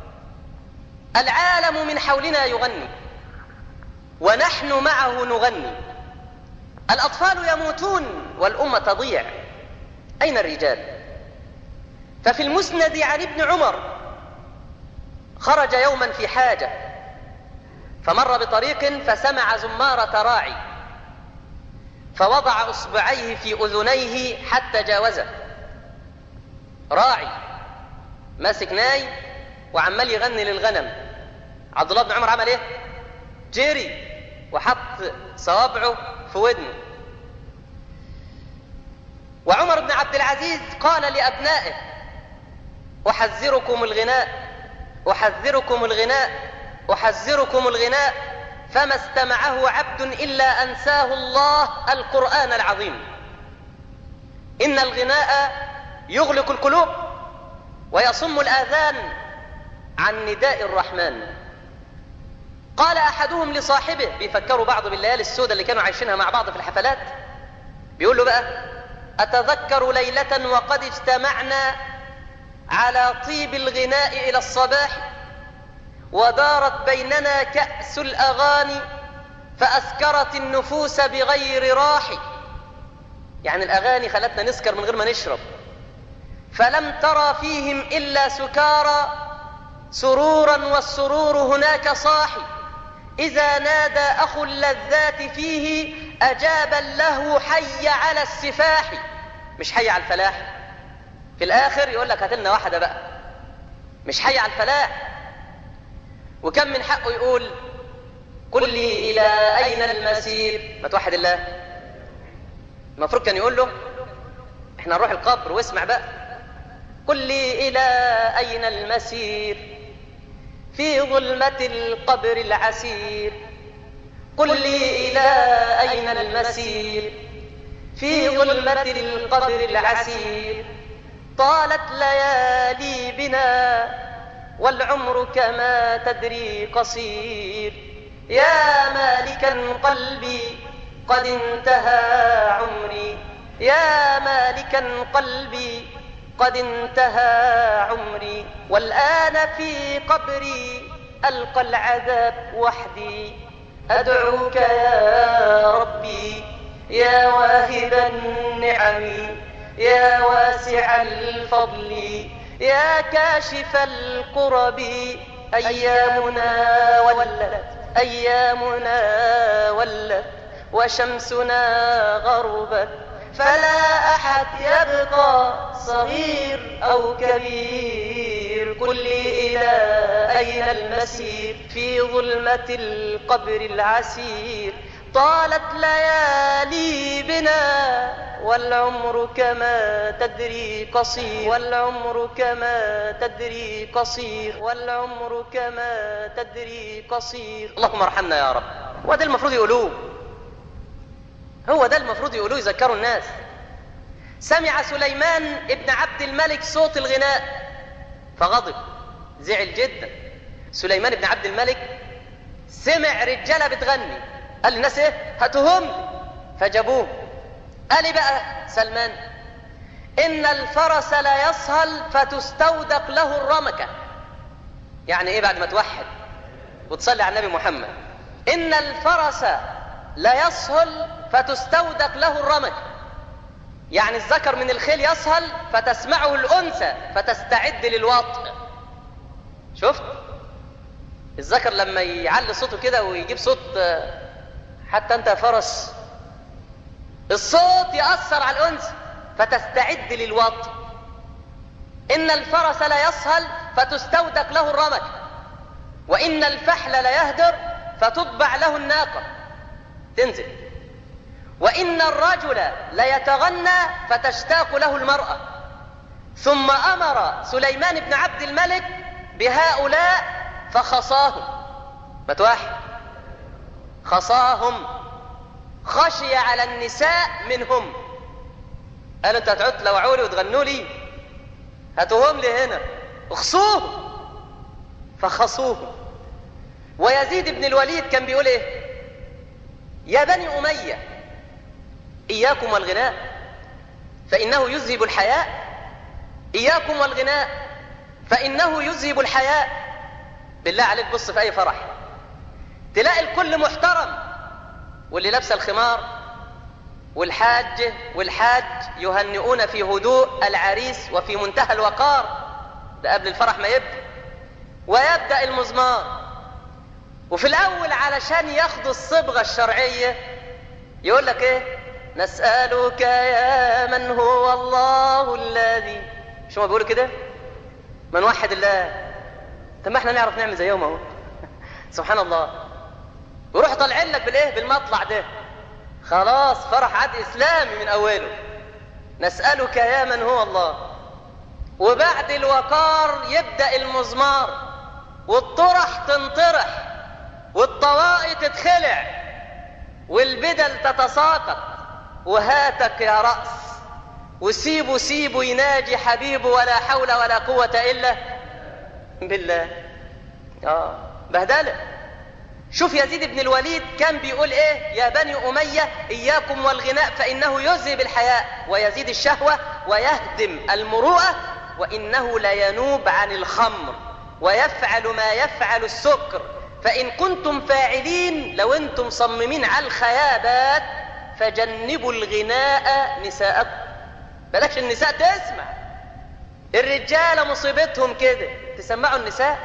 العالم من حولنا يغني ونحن معه نغني الاطفال يموتون والامه تضيع اين الرجال ففي المسند عن ابن عمر خرج يوما في حاجه فمر بطريق فسمع زماره راعي فوضع اصبعيه في اذنيه حتى جاوزه راعي ماسك ناي وعمال يغني للغنم عبد الله بن عمر عمل ايه جري وحط صوابعه في ودنه وعمر بن عبد العزيز قال لابنائه احذركم الغناء احذركم الغناء احذركم الغناء فما استمعه عبد الا انساه الله القران العظيم ان الغناء يغلق القلوب ويصم الاذان عن نداء الرحمن قال احدهم لصاحبه بيفكروا بعض بالليالي السوداء اللي كانوا عايشينها مع بعض في الحفلات بيقول له بقى اتذكر ليله وقد اجتمعنا على طيب الغناء الى الصباح ودارت بيننا كاس الاغاني فاسكرت النفوس بغير راح يعني الاغاني خلتنا نسكر من غير ما نشرب فلم ترى فيهم الا سكارى سرورا والسرور هناك صاحي اذا نادى اخو اللذات فيه اجاب له حي على السفاح مش حي على الفلاح في الاخر يقول لك هات لنا واحده بقى مش حي على الفلاح وكم من حقه يقول قل لي الى اين المسير ما توحد الله المفروض كان يقول له احنا نروح القبر واسمع بقى قل لي الى اين المسير في ظلمه القبر العسير قل لي الى اين المسير في ظلمه القبر العسير طالت ليالي بنا والعمر كما تدري قصير يا مالكا قلبي قد انتهى عمري يا مالكا قلبي قد انتهى عمري والآن في قبري ألقى العذاب وحدي أدعوك يا ربي يا واهب النعم يا واسع الفضل يا كاشف الكرب أيامنا ولت أيامنا ولت وشمسنا غربت فلا أحد يبقى صغير أو كبير كل إلى أين المسير في ظلمة القبر العسير طالت ليالي بنا والعمر كما تدري قصير والعمر كما تدري قصير والعمر كما تدري قصير اللهم ارحمنا يا رب وده المفروض يقولوه هو ده المفروض يقولوه يذكروا الناس سمع سليمان ابن عبد الملك صوت الغناء فغضب زعل جدا سليمان بن عبد الملك سمع رجاله بتغني قال للناس ايه هاتوهم فجابوه قال إيه بقى سلمان ان الفرس لا يسهل فتستودق له الرمكه يعني ايه بعد ما توحد وتصلي على النبي محمد ان الفرس لا يسهل فتستودق له الرمكه يعني الذكر من الخيل يسهل فتسمعه الانثى فتستعد للوطء شفت الذكر لما يعلي صوته كده ويجيب صوت حتى انت يا فرس الصوت يأثر على الأنثى فتستعد للوطء إن الفرس لا يسهل فتستودق له الرمك وإن الفحل لا يهدر فتطبع له الناقة تنزل وإن الرجل لا يتغنى فتشتاق له المرأة ثم أمر سليمان بن عبد الملك بهؤلاء فخصاهم متواحد خصاهم خشي على النساء منهم قالوا انت هتقعدوا تلوعوا لي وتغنوا لي هاتوهم لي هنا اخصوهم فخصوهم ويزيد بن الوليد كان بيقول ايه يا بني اميه اياكم والغناء فانه يذهب الحياء اياكم والغناء فانه يذهب الحياء بالله عليك بص في اي فرح تلاقي الكل محترم واللي لابسه الخمار والحاج والحاج يهنئون في هدوء العريس وفي منتهى الوقار ده قبل الفرح ما يبدا ويبدا المزمار وفي الاول علشان ياخدوا الصبغه الشرعيه يقول لك ايه نسالك يا من هو الله الذي شو ما بيقولوا كده من وحد الله طب ما احنا نعرف نعمل زيهم اهو سبحان الله ويروح طالعين لك بالايه بالمطلع ده خلاص فرح عد اسلامي من اوله نسالك يا من هو الله وبعد الوقار يبدا المزمار والطرح تنطرح والطواقي تتخلع والبدل تتساقط وهاتك يا راس وسيبه سيبه يناجي حبيبه ولا حول ولا قوه الا بالله اه بهدله شوف يزيد بن الوليد كان بيقول ايه يا بني اميه اياكم والغناء فانه يذهب الحياء ويزيد الشهوه ويهدم المروءه وانه لينوب عن الخمر ويفعل ما يفعل السكر فان كنتم فاعلين لو انتم صممين على الخيابات فجنبوا الغناء نساءكم بلاش النساء تسمع الرجاله مصيبتهم كده تسمعوا النساء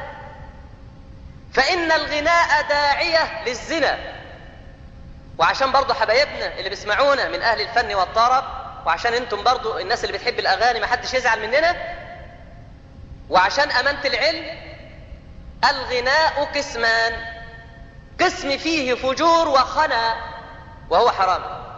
فإن الغناء داعية للزنا وعشان برضه حبايبنا اللي بيسمعونا من أهل الفن والطرب وعشان انتم برضه الناس اللي بتحب الأغاني ما حدش يزعل مننا وعشان أمانة العلم الغناء قسمان قسم فيه فجور وخنا وهو حرام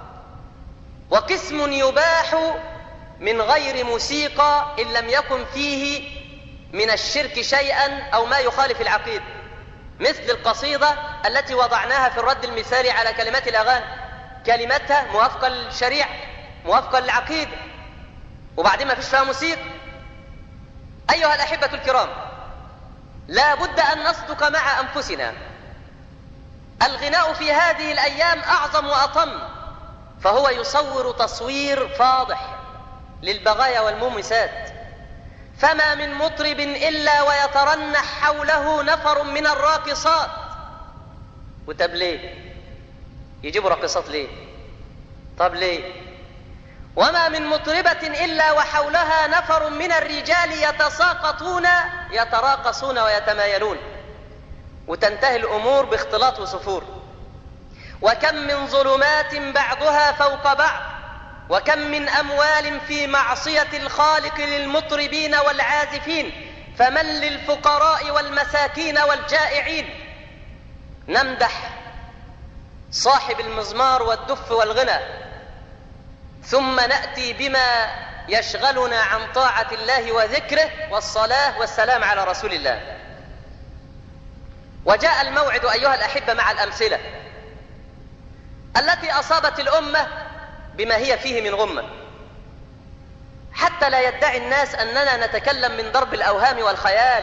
وقسم يباح من غير موسيقى إن لم يكن فيه من الشرك شيئا أو ما يخالف العقيده مثل القصيدة التي وضعناها في الرد المثالي على كلمات الأغاني كلماتها موافقة للشريعة موافقة للعقيدة وبعدين ما فيش فيها موسيقى أيها الأحبة الكرام لا بد أن نصدق مع أنفسنا الغناء في هذه الأيام أعظم وأطم فهو يصور تصوير فاضح للبغايا والمومسات فما من مطرب الا ويترنح حوله نفر من الراقصات وطب ليه يجيبوا راقصات ليه طب ليه وما من مطربة إلا وحولها نفر من الرجال يتساقطون يتراقصون ويتمايلون وتنتهي الأمور باختلاط وسفور وكم من ظلمات بعضها فوق بعض وكم من أموال في معصية الخالق للمطربين والعازفين فمن للفقراء والمساكين والجائعين نمدح صاحب المزمار والدف والغنى ثم نأتي بما يشغلنا عن طاعة الله وذكره والصلاة والسلام على رسول الله وجاء الموعد أيها الأحبة مع الأمثلة التي أصابت الأمة بما هي فيه من غمة حتى لا يدعي الناس أننا نتكلم من ضرب الأوهام والخيال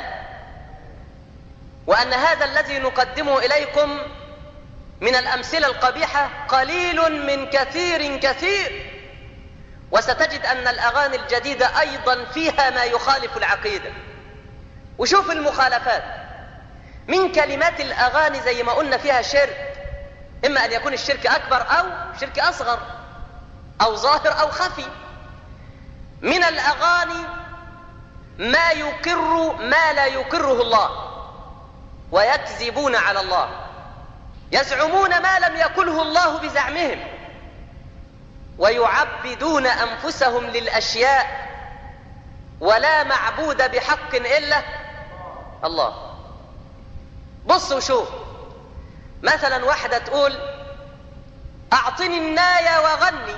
وأن هذا الذي نقدمه إليكم من الأمثلة القبيحة قليل من كثير كثير وستجد أن الأغاني الجديدة أيضا فيها ما يخالف العقيدة وشوف المخالفات من كلمات الأغاني زي ما قلنا فيها شرك إما أن يكون الشرك أكبر أو شرك أصغر أو ظاهر أو خفي من الأغاني ما يقر ما لا يقره الله ويكذبون على الله يزعمون ما لم يقله الله بزعمهم ويعبدون أنفسهم للأشياء ولا معبود بحق إلا الله بص وشوف مثلا واحدة تقول أعطني الناية وغني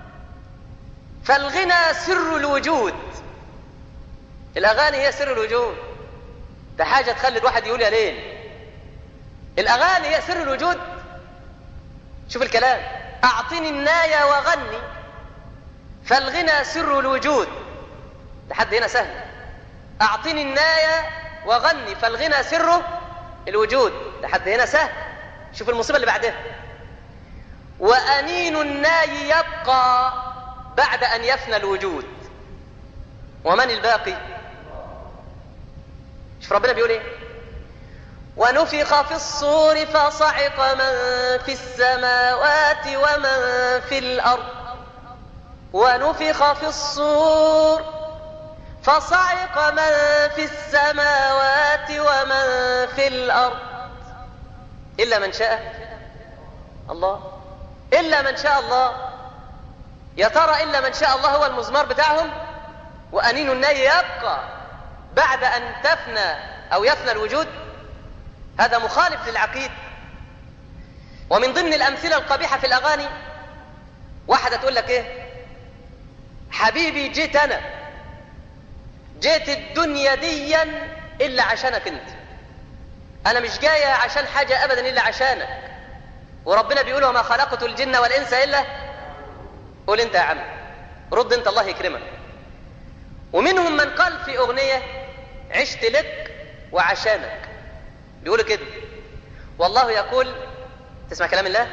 فالغنى سر الوجود الأغاني هي سر الوجود ده حاجة تخلي الواحد يقول يا ليل الأغاني هي سر الوجود شوف الكلام أعطني الناية وغني فالغنى سر الوجود لحد هنا سهل أعطني الناية وغني فالغنى سر الوجود لحد هنا سهل شوف المصيبة اللي بعدها وأنين الناي يبقى بعد أن يفنى الوجود ومن الباقي شوف ربنا بيقول ايه ونفخ في الصور فصعق من في السماوات ومن في الأرض ونفخ في الصور فصعق من في السماوات ومن في الأرض إلا من شاء الله إلا من شاء الله يا ترى إلا من شاء الله هو المزمار بتاعهم وأنين الناي يبقى بعد أن تفنى أو يفنى الوجود هذا مخالف للعقيدة ومن ضمن الأمثلة القبيحة في الأغاني واحدة تقول لك إيه حبيبي جيت أنا جيت الدنيا ديا إلا عشانك أنت أنا مش جاية عشان حاجة أبدا إلا عشانك وربنا بيقول وما خلقت الجن والإنس إلا قول أنت يا عم رد أنت الله يكرمك ومنهم من قال في أغنية عشت لك وعشانك بيقولوا كده والله يقول تسمع كلام الله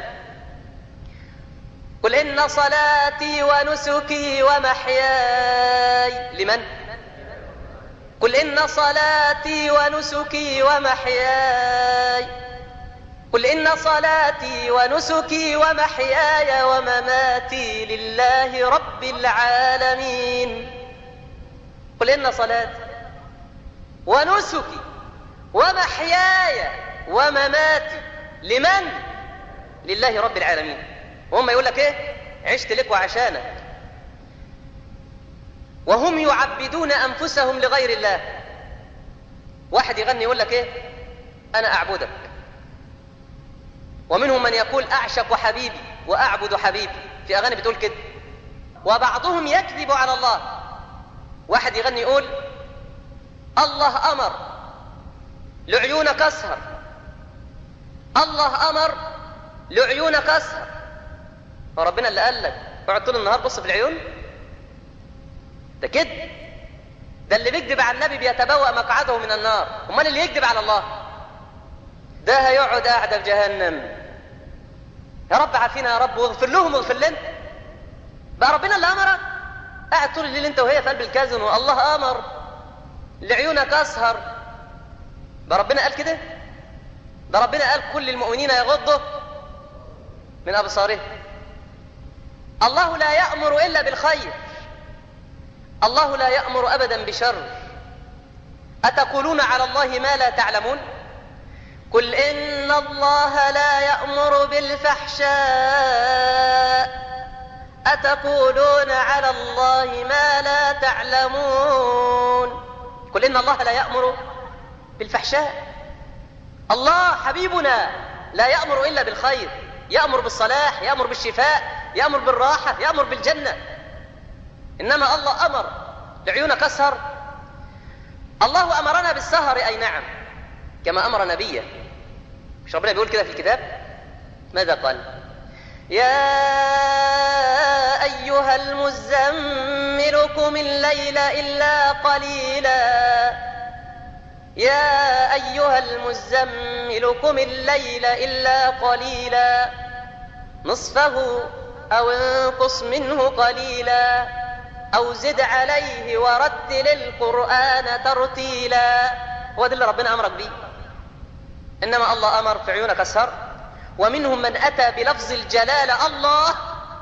قل إن صلاتي ونسكي ومحياي لمن قل إن صلاتي ونسكي ومحياي قل إن صلاتي ونسكي ومحياي ومماتي لله رب العالمين قل إن صلاتي ونسكي ومحياي ومماتي لمن لله رب العالمين وهم يقول لك ايه عشت لك وعشانك وهم يعبدون انفسهم لغير الله واحد يغني يقول لك ايه انا اعبدك ومنهم من يقول اعشق حبيبي واعبد حبيبي في اغاني بتقول كده وبعضهم يكذب على الله واحد يغني يقول الله امر لعيونك اسهر الله امر لعيونك اسهر فربنا اللي قال لك اقعد طول النهار بص في العيون ده كده ده اللي بيكذب على النبي بيتبوأ مقعده من النار امال اللي يكذب على الله ده هيقعد قاعده في جهنم يا رب عافينا يا رب واغفر لهم واغفر لنا بقى ربنا اللي امرك قاعد طول الليل انت وهي في قلب الكازن والله امر لعيونك اسهر ده ربنا قال كده ده ربنا قال كل المؤمنين يغضوا من ابصارهم الله لا يأمر إلا بالخير الله لا يأمر أبدا بشر أتقولون على الله ما لا تعلمون قل إن الله لا يأمر بالفحشاء أتقولون على الله ما لا تعلمون قل إن الله لا يأمر بالفحشاء الله حبيبنا لا يأمر إلا بالخير يأمر بالصلاح يأمر بالشفاء يأمر بالراحة يأمر بالجنة إنما الله أمر لعيونك أسهر الله أمرنا بالسهر أي نعم كما أمر نبيه مش ربنا بيقول كده في الكتاب ماذا قال يا أيها المزمل قم الليل إلا قليلا يا أيها المزمل قم الليل إلا قليلا نصفه أو انقص منه قليلا أو زد عليه ورتل القرآن ترتيلا هو ده اللي ربنا أمرك بيه إنما الله أمر في عيونك السر ومنهم من أتى بلفظ الجلالة الله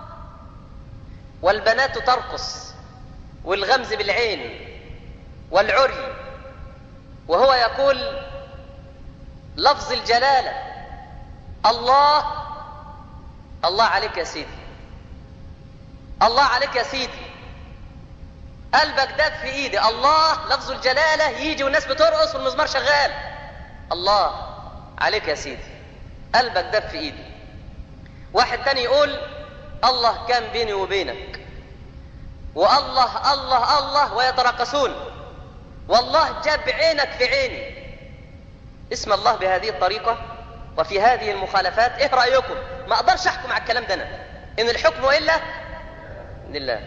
والبنات ترقص والغمز بالعين والعري وهو يقول لفظ الجلالة الله الله عليك يا سيدي الله عليك يا سيدي قلبك داب في ايدي الله لفظ الجلالة يجي والناس بترقص والمزمار شغال الله عليك يا سيدي قلبك داب في ايدي واحد تاني يقول الله كان بيني وبينك والله الله الله ويتراقصون والله جاب عينك في عيني اسم الله بهذه الطريقة وفي هذه المخالفات ايه رأيكم ما اقدرش احكم على الكلام ده انا ان الحكم الا لله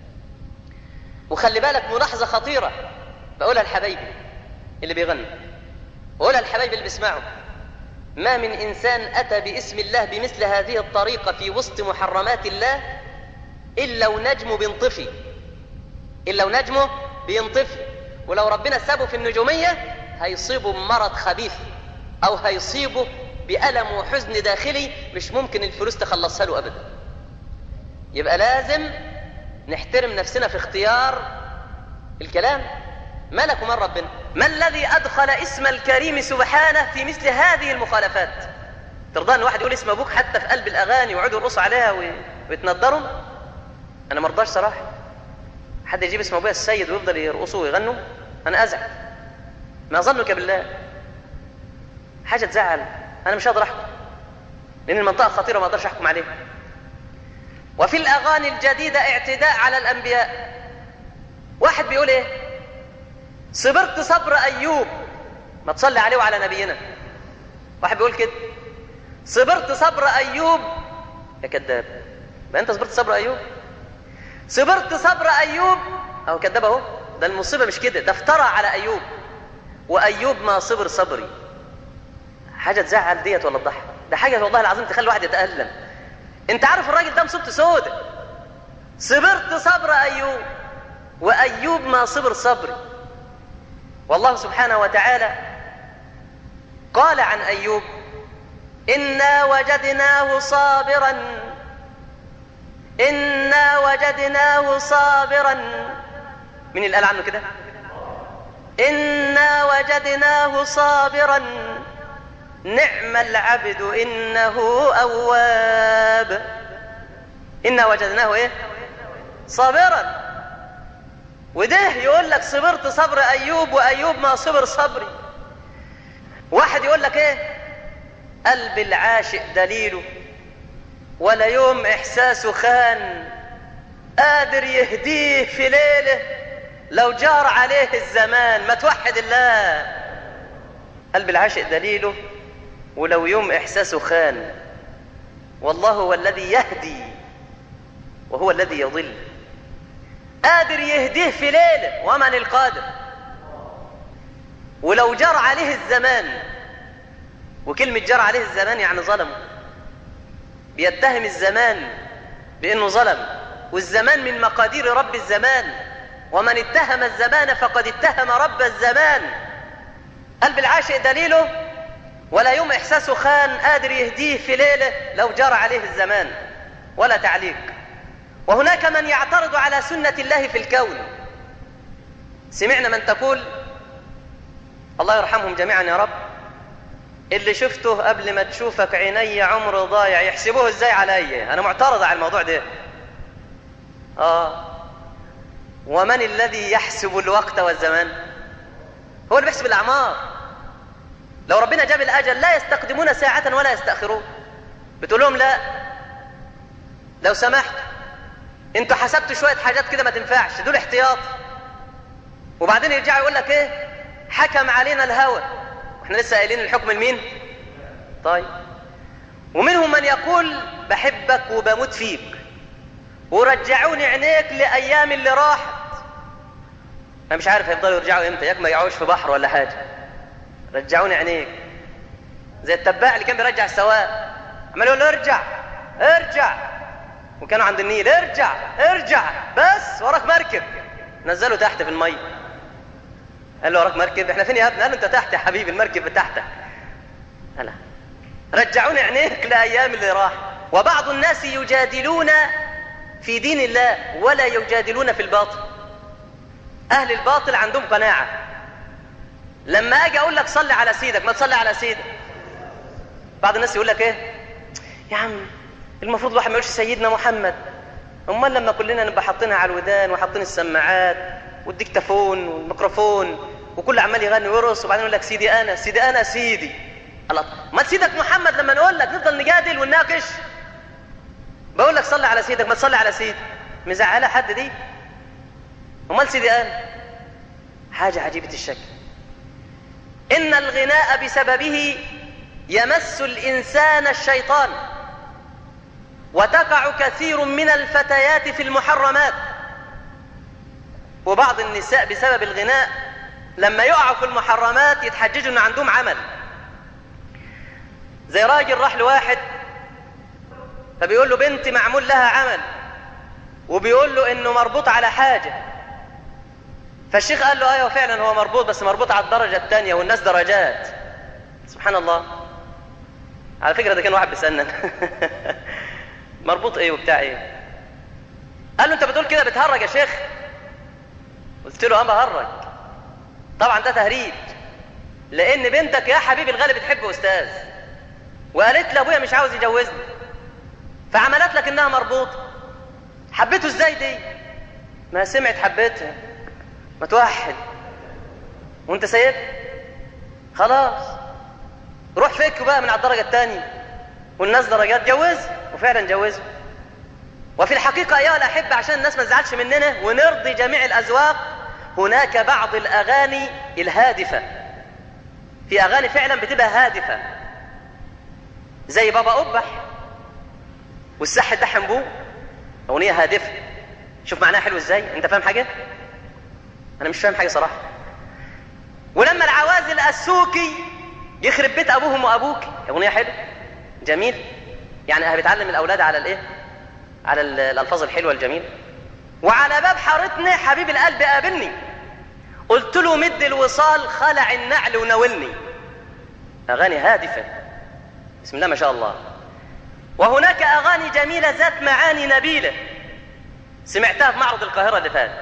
وخلي بالك ملاحظة خطيرة بقولها لحبايبي اللي بيغنوا بقولها لحبايبي اللي بيسمعوا ما من إنسان أتى باسم الله بمثل هذه الطريقة في وسط محرمات الله إلا ونجمه بينطفي إلا ونجمه بينطفي ولو ربنا سابه في النجومية هيصيبه بمرض خبيث أو هيصيبه بألم وحزن داخلي مش ممكن الفلوس تخلصها له أبدا يبقى لازم نحترم نفسنا في اختيار الكلام ملك من ربنا ما الذي أدخل اسم الكريم سبحانه في مثل هذه المخالفات ترضى ان واحد يقول اسم ابوك حتى في قلب الاغاني ويقعدوا يرقصوا عليها ويتندروا انا ما ارضاش صراحه حد يجيب اسم ابويا السيد ويفضل يرقصوا ويغنوا انا ازعل ما ظنك بالله حاجه تزعل انا مش هقدر احكم لان المنطقه خطيره ما اقدرش احكم عليها وفي الاغاني الجديده اعتداء على الانبياء واحد بيقول ايه صبرت صبر ايوب ما تصلي عليه وعلى نبينا واحد بيقول كده صبرت صبر ايوب يا كذاب ما انت صبرت صبر ايوب صبرت صبر ايوب اهو كذاب اهو ده المصيبه مش كده ده افترى على ايوب وايوب ما صبر صبري حاجه تزعل ديت ولا تضحك ده حاجه والله العظيم تخلي الواحد يتالم انت عارف الراجل ده مصيبته سودة صبرت صبر ايوب وايوب ما صبر صبري والله سبحانه وتعالى قال عن ايوب انا وجدناه صابرا انا وجدناه صابرا من اللي قال عنه كده انا وجدناه صابرا نعم العبد انه اواب انا وجدناه ايه صابرا وده يقول لك صبرت صبر ايوب وايوب ما صبر صبري واحد يقول لك ايه قلب العاشق دليله ولا يوم احساسه خان قادر يهديه في ليله لو جار عليه الزمان ما توحد الله قلب العاشق دليله ولو يوم احساسه خان والله هو الذي يهدي وهو الذي يضل قادر يهديه في ليله ومن القادر ولو جرى عليه الزمان وكلمة جرى عليه الزمان يعني ظلمه بيتهم الزمان بأنه ظلم والزمان من مقادير رب الزمان ومن اتهم الزمان فقد اتهم رب الزمان قلب العاشق دليله ولا يوم إحساسه خان قادر يهديه في ليلة لو جرى عليه الزمان ولا تعليق وهناك من يعترض على سنة الله في الكون سمعنا من تقول الله يرحمهم جميعا يا رب اللي شفته قبل ما تشوفك عيني عمر ضايع يحسبوه ازاي عليا انا معترض على الموضوع ده اه ومن الذي يحسب الوقت والزمان هو اللي بيحسب الاعمار لو ربنا جاب الاجل لا يستقدمون ساعه ولا يستاخرون بتقول لهم لا لو سمحت انتوا حسبتوا شويه حاجات كده ما تنفعش دول احتياط وبعدين يرجع يقول لك ايه حكم علينا الهوى واحنا لسه قايلين الحكم لمين طيب ومنهم من يقول بحبك وبموت فيك ورجعوني عينيك لايام اللي راحت انا مش عارف هيفضلوا يرجعوا امتى ياك ما يقعوش في بحر ولا حاجه رجعوني عينيك زي التباع اللي كان بيرجع السواق عمال يقول له ارجع ارجع وكانوا عند النيل ارجع ارجع بس وراك مركب نزله تحت في الميه قال له وراك مركب احنا فين يا ابني قال له انت تحت يا حبيبي المركب تحتك لا رجعوني عينيك لايام اللي راح وبعض الناس يجادلون في دين الله ولا يجادلون في الباطل اهل الباطل عندهم قناعه لما اجي اقول لك صلي على سيدك ما تصلي على سيدك بعض الناس يقول لك ايه يا عم المفروض الواحد ما يقولش سيدنا محمد امال لما كلنا نبقى حاطينها على الودان وحاطين السماعات والديكتافون والميكروفون وكل عمال يغني ويرقص وبعدين يقول لك سيدي انا سيدي انا سيدي الله ما سيدك محمد لما نقول لك نفضل نجادل ونناقش بقول لك صلي على سيدك ما تصلي على سيدي مزعله حد دي امال سيدي انا حاجه عجيبه الشكل ان الغناء بسببه يمس الانسان الشيطان وتقع كثير من الفتيات في المحرمات وبعض النساء بسبب الغناء لما يقعوا في المحرمات يتحججوا ان عندهم عمل زي راجل راح لواحد فبيقول له بنتي معمول لها عمل وبيقول له انه مربوط على حاجه فالشيخ قال له ايوه فعلا هو مربوط بس مربوط على الدرجه الثانيه والناس درجات سبحان الله على فكره ده كان واحد بيسالنا مربوط ايه وبتاع ايه قال له انت بتقول كده بتهرج يا شيخ قلت له اه بهرج طبعا ده تهريج لان بنتك يا حبيبي الغالي بتحب استاذ وقالت لابويا مش عاوز يجوزني فعملت لك انها مربوطه حبيته ازاي دي ما سمعت حبيتها ما توحد وانت سايب خلاص روح فك بقى من على الدرجه الثانيه والناس درجات جوز وفعلا جوزوا وفي الحقيقه ايها الاحبه عشان الناس ما تزعلش مننا ونرضي جميع الاذواق هناك بعض الاغاني الهادفه في اغاني فعلا بتبقى هادفه زي بابا قبح والسح ده حنبوه اغنيه هادفه شوف معناها حلو ازاي انت فاهم حاجه انا مش فاهم حاجه صراحه ولما العوازل السوكي يخرب بيت ابوهم وابوك اغنيه حلوه جميل يعني بتعلم الاولاد على الايه على الالفاظ الحلوه الجميله وعلى باب حارتنا حبيب القلب قابلني قلت له مد الوصال خلع النعل وناولني اغاني هادفه بسم الله ما شاء الله وهناك اغاني جميله ذات معاني نبيله سمعتها في معرض القاهره اللي فات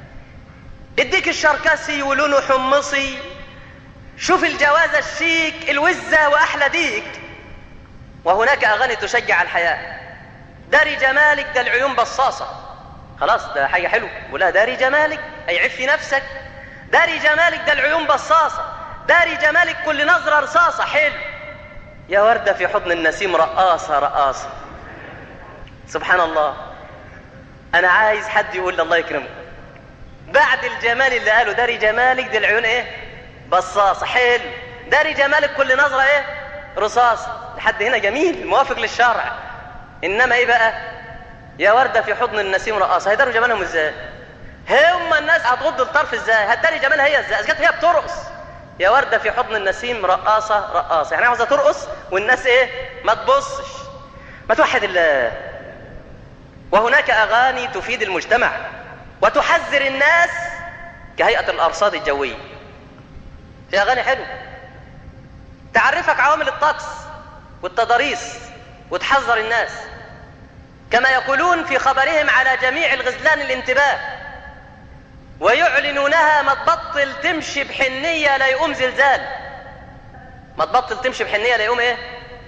اديك الشركسي ولونه حمصي شوف الجوازة الشيك الوزة وأحلى ديك وهناك أغاني تشجع الحياة داري جمالك ده العيون بصاصة خلاص ده حاجة حلوة ولا داري جمالك أي عف في نفسك داري جمالك ده العيون بصاصة داري جمالك كل نظرة رصاصة حلو يا وردة في حضن النسيم رقاصة رقاصة سبحان الله أنا عايز حد يقول لي الله يكرمه بعد الجمال اللي قاله داري جمالك دي العيون ايه بصاصة حلو داري جمالك كل نظرة ايه رصاص لحد هنا جميل موافق للشرع انما ايه بقى يا وردة في حضن النسيم رقاصة هيداروا جمالهم ازاي هم الناس هتغض الطرف ازاي هتداري جمالها هي ازاي اذا كانت هي بترقص يا وردة في حضن النسيم رقاصة رقاصة يعني عاوزة ترقص والناس ايه ما تبصش ما توحد الله وهناك اغاني تفيد المجتمع وتحذر الناس كهيئة الارصاد الجوية في اغاني حلوه تعرفك عوامل الطقس والتضاريس وتحذر الناس كما يقولون في خبرهم على جميع الغزلان الانتباه ويعلنونها ما تبطل تمشي بحنية لا يقوم زلزال ما تبطل تمشي بحنية لا يقوم ايه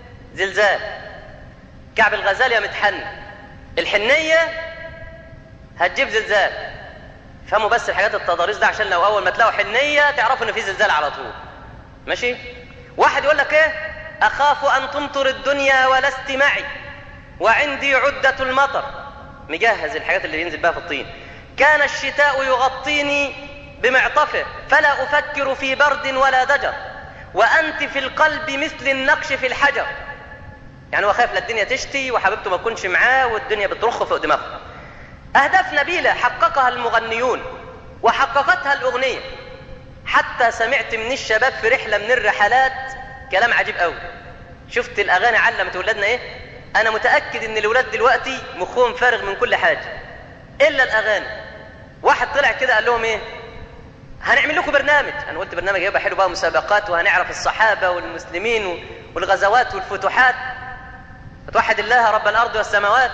زلزال كعب الغزال يا متحن الحنية هتجيب زلزال فهموا بس الحاجات التضاريس ده عشان لو اول ما تلاقوا حنيه تعرفوا ان في زلزال على طول ماشي واحد يقول لك ايه اخاف ان تمطر الدنيا ولست معي وعندي عده المطر مجهز الحاجات اللي ينزل بها في الطين كان الشتاء يغطيني بمعطفه فلا افكر في برد ولا ضجر وانت في القلب مثل النقش في الحجر يعني هو خايف لا الدنيا تشتي وحبيبته ما تكونش معاه والدنيا بترخ فوق دماغه اهداف نبيله حققها المغنيون وحققتها الاغنيه حتى سمعت من الشباب في رحله من الرحلات كلام عجيب قوي شفت الاغاني علمت اولادنا ايه انا متاكد ان الاولاد دلوقتي مخهم فارغ من كل حاجه الا الاغاني واحد طلع كده قال لهم ايه هنعمل لكم برنامج انا قلت برنامج يبقى حلو بقى مسابقات وهنعرف الصحابه والمسلمين والغزوات والفتوحات فتوحد الله رب الارض والسماوات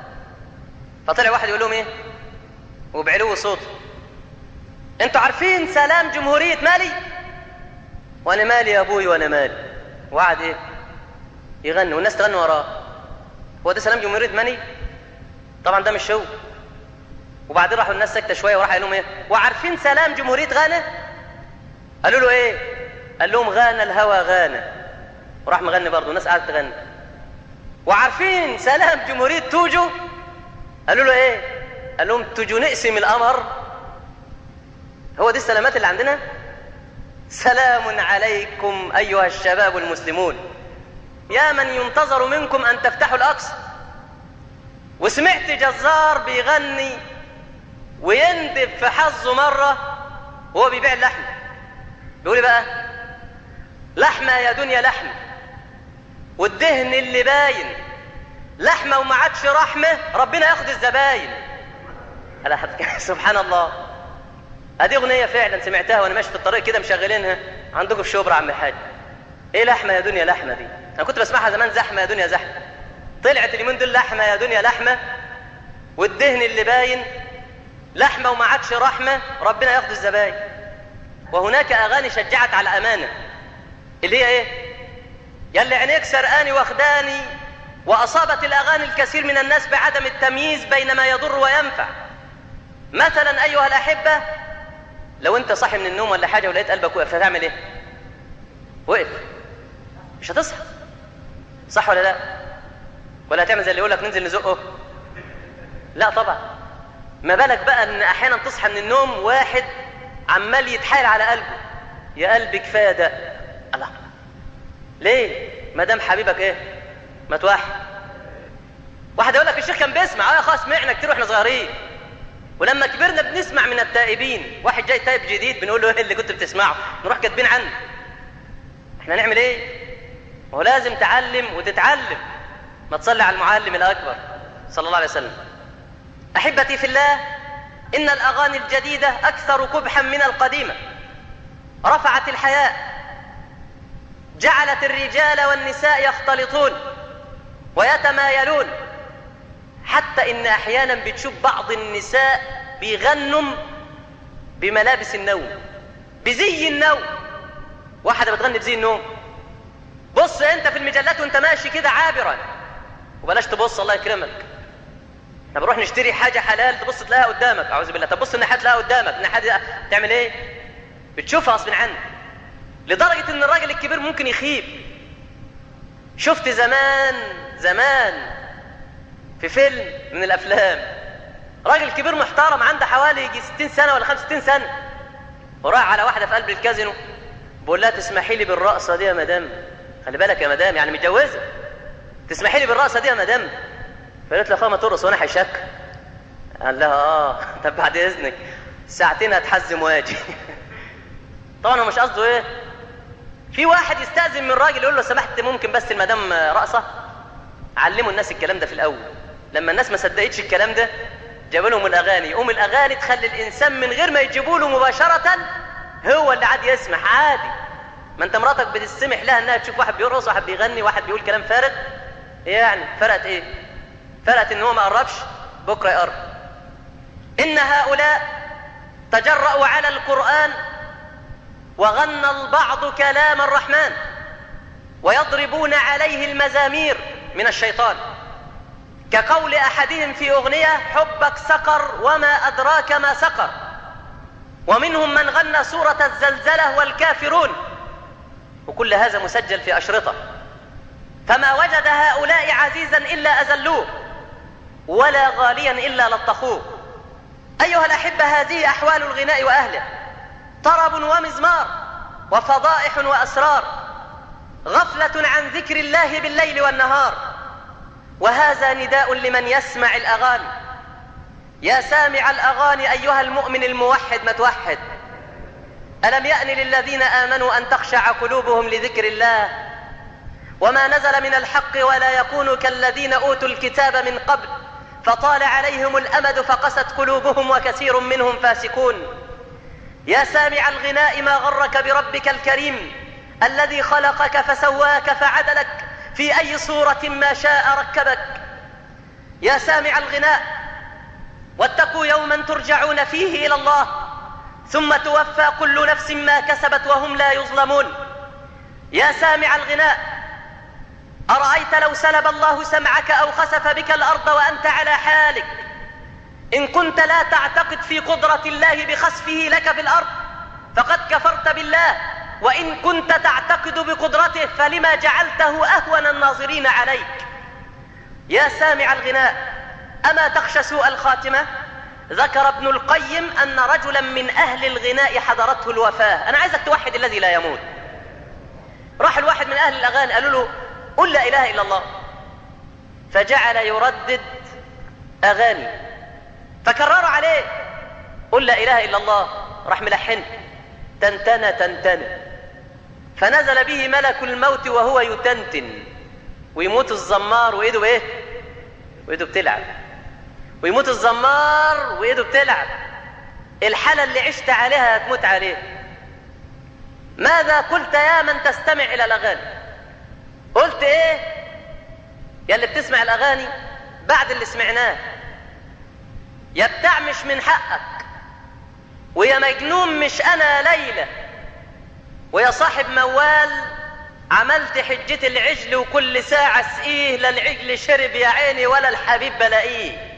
فطلع واحد يقول لهم ايه وبعلو صوته انتوا عارفين سلام جمهوريه مالي وانا مالي يا ابوي وانا مالي وقعد ايه يغني والناس تغني وراه هو ده سلام جمهوريه مالي طبعا ده مش شو وبعدين راحوا الناس ساكته شويه وراح قال لهم ايه وعارفين سلام جمهوريه غانا قالوا له ايه قال لهم غانا الهوى غانا وراح مغني برضه الناس قعدت تغني وعارفين سلام جمهوريه توجو قالوا له ايه قال لهم توجو نقسم القمر هو دي السلامات اللي عندنا سلام عليكم ايها الشباب المسلمون يا من ينتظر منكم ان تفتحوا الاقصى وسمعت جزار بيغني ويندب في حظه مرة وهو بيبيع اللحم بيقول بقى لحمة يا دنيا لحمة والدهن اللي باين لحمة وما عادش رحمة ربنا ياخد الزباين سبحان الله ادي اغنية فعلا سمعتها وانا ماشي في الطريق كده مشغلينها عندكم في شبرا عم الحاج ايه لحمة يا دنيا لحمة دي انا كنت بسمعها زمان زحمة يا دنيا زحمة طلعت اليومين دول لحمة يا دنيا لحمة والدهن اللي باين لحمة وما عادش رحمة ربنا ياخد الزباين وهناك أغاني شجعت على أمانة اللي هي إيه؟ يلي عينيك سرقاني واخداني وأصابت الأغاني الكثير من الناس بعدم التمييز بين ما يضر وينفع مثلا أيها الأحبة لو أنت صاحي من النوم ولا حاجة ولقيت قلبك وقف هتعمل إيه؟ وقف مش هتصحى صح ولا لا؟ ولا هتعمل زي اللي يقول لك ننزل نزقه؟ لا طبعا ما بالك بقى ان احيانا تصحى من النوم واحد عمال يتحايل على قلبه يا قلبي كفايه ده الله ليه ما دام حبيبك ايه ما توحد واحد يقول لك الشيخ كان بيسمع اه خلاص سمعنا كتير واحنا صغيرين ولما كبرنا بنسمع من التائبين واحد جاي تائب جديد بنقول له ايه اللي كنت بتسمعه نروح كاتبين عنه احنا نعمل ايه هو لازم تعلم وتتعلم ما تصلي على المعلم الاكبر صلى الله عليه وسلم احبتي في الله ان الاغاني الجديده اكثر قبحا من القديمه رفعت الحياء جعلت الرجال والنساء يختلطون ويتمايلون حتى ان احيانا بتشوف بعض النساء بيغنوا بملابس النوم بزي النوم واحده بتغني بزي النوم بص انت في المجلات وانت ماشي كده عابرا وبلاش تبص الله يكرمك طب نروح نشتري حاجه حلال تبص تلاقيها قدامك اعوذ بالله طب بص الناحيه تلاقيها قدامك الناحيه تعمل ايه بتشوفها غصب عنك لدرجه ان الراجل الكبير ممكن يخيب شفت زمان زمان في فيلم من الافلام راجل كبير محترم عنده حوالي يجي 60 سنه ولا 65 سنه وراح على واحده في قلب الكازينو بقول لها تسمحي لي بالرقصه دي يا مدام خلي بالك يا مدام يعني متجوزه تسمحي لي بالرقصه دي يا مدام فقالت له ما ترقص وانا هيشك قال لها اه طب بعد اذنك ساعتين هتحزم واجي طبعا هو مش قصده ايه في واحد يستأذن من راجل يقول له سمحت ممكن بس المدام رقصة علموا الناس الكلام ده في الأول لما الناس ما صدقتش الكلام ده جابوا لهم الأغاني يقوم الأغاني تخلي الإنسان من غير ما يجيبوا له مباشرة هو اللي عاد يسمح عادي ما أنت مراتك بتسمح لها إنها تشوف واحد بيرقص واحد بيغني واحد بيقول كلام فارغ إيه يعني فرقت إيه فرقت إن هو ما قربش بكرة يقرب إن هؤلاء تجرأوا على القرآن وغنى البعض كلام الرحمن ويضربون عليه المزامير من الشيطان كقول أحدهم في أغنية حبك سقر وما أدراك ما سقر ومنهم من غنى سورة الزلزلة والكافرون وكل هذا مسجل في أشرطة فما وجد هؤلاء عزيزا إلا أزلوه ولا غاليا إلا لطخوه أيها الأحبة هذه أحوال الغناء وأهله طرب ومزمار وفضائح وأسرار غفلة عن ذكر الله بالليل والنهار وهذا نداء لمن يسمع الأغاني يا سامع الأغاني أيها المؤمن الموحد ما توحد ألم يأن للذين آمنوا أن تخشع قلوبهم لذكر الله وما نزل من الحق ولا يكونوا كالذين أوتوا الكتاب من قبل فطال عليهم الأمد فقست قلوبهم وكثير منهم فاسقون يا سامع الغناء ما غرك بربك الكريم الذي خلقك فسواك فعدلك في أي صورة ما شاء ركبك يا سامع الغناء واتقوا يوما ترجعون فيه إلى الله ثم توفى كل نفس ما كسبت وهم لا يظلمون يا سامع الغناء أرأيت لو سلب الله سمعك أو خسف بك الأرض وأنت على حالك إن كنت لا تعتقد في قدرة الله بخسفه لك في الأرض فقد كفرت بالله وإن كنت تعتقد بقدرته فلما جعلته أهون الناظرين عليك يا سامع الغناء أما تخشى سوء الخاتمة ذكر ابن القيم أن رجلا من أهل الغناء حضرته الوفاة أنا عايزك توحد الذي لا يموت راح الواحد من أهل الأغاني قالوا له قل لا إله إلا الله فجعل يردد أغاني فكرروا عليه قل لا إله إلا الله راح ملحن تنتنى تنتنى فنزل به ملك الموت وهو يتنتن ويموت الزمار وإيده بإيه وإيده بتلعب ويموت الزمار وإيده بتلعب الحالة اللي عشت عليها هتموت عليه ماذا قلت يا من تستمع إلى الأغاني قلت إيه يا اللي بتسمع الأغاني بعد اللي سمعناه يا بتاع مش من حقك ويا مجنون مش أنا ليلى ويا صاحب موال عملت حجة العجل وكل ساعة سقيه لا العجل شرب يا عيني ولا الحبيب بلاقيه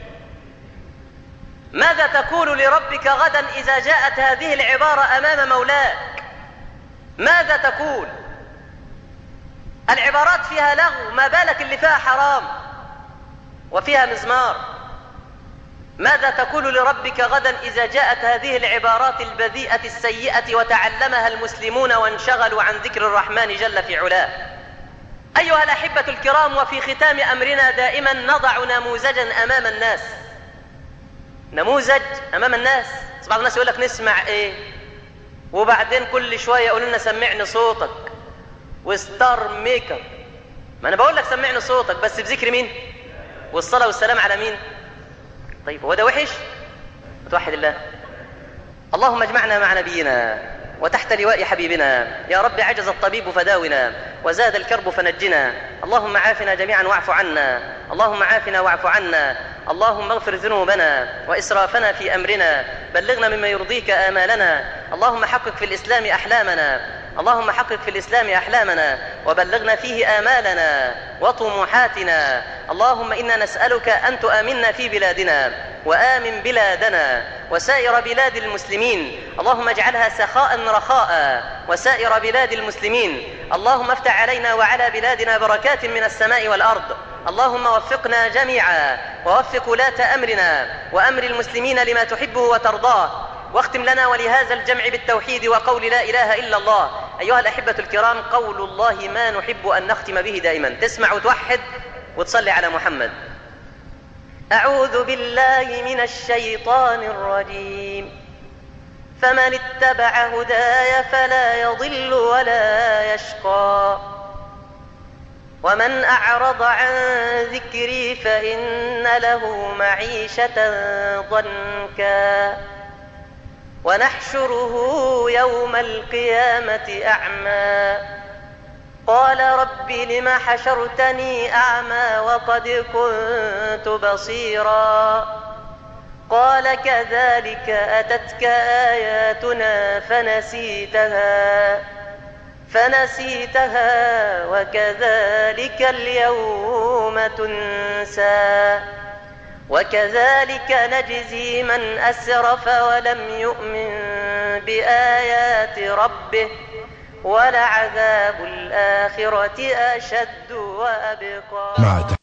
ماذا تقول لربك غدا إذا جاءت هذه العبارة أمام مولاك ماذا تقول العبارات فيها لغو ما بالك اللي فيها حرام وفيها مزمار ماذا تقول لربك غدا إذا جاءت هذه العبارات البذيئة السيئة وتعلمها المسلمون وانشغلوا عن ذكر الرحمن جل في علاه أيها الأحبة الكرام وفي ختام أمرنا دائما نضع نموذجا أمام الناس نموذج أمام الناس بعض الناس يقول لك نسمع إيه وبعدين كل شوية يقول لنا سمعني صوتك وستار ميك اب ما أنا بقول لك سمعني صوتك بس بذكر مين والصلاة والسلام على مين طيب هو ده وحش توحد الله اللهم اجمعنا مع نبينا وتحت لواء حبيبنا يا رب عجز الطبيب فداونا وزاد الكرب فنجنا اللهم عافنا جميعا واعف عنا اللهم عافنا واعف عنا اللهم اغفر ذنوبنا وإسرافنا في أمرنا بلغنا مما يرضيك آمالنا اللهم حقق في الإسلام أحلامنا اللهم حقق في الإسلام أحلامنا وبلغنا فيه آمالنا وطموحاتنا اللهم إنا نسألك أن تؤمنا في بلادنا وآمن بلادنا وسائر بلاد المسلمين اللهم اجعلها سخاء رخاء وسائر بلاد المسلمين اللهم افتح علينا وعلى بلادنا بركات من السماء والأرض اللهم وفقنا جميعا ووفق ولاة أمرنا وأمر المسلمين لما تحبه وترضاه واختم لنا ولهذا الجمع بالتوحيد وقول لا إله إلا الله أيها الأحبة الكرام قول الله ما نحب أن نختم به دائما تسمع وتوحد وتصلي على محمد أعوذ بالله من الشيطان الرجيم فمن اتبع هداي فلا يضل ولا يشقى ومن أعرض عن ذكري فإن له معيشة ضنكا ونحشره يوم القيامة أعمى قال رب لم حشرتني أعمى وقد كنت بصيرا قال كذلك أتتك آياتنا فنسيتها فنسيتها وكذلك اليوم تنسى وكذلك نجزي من أسرف ولم يؤمن بآيات ربه ولعذاب الآخرة أشد وأبقى مع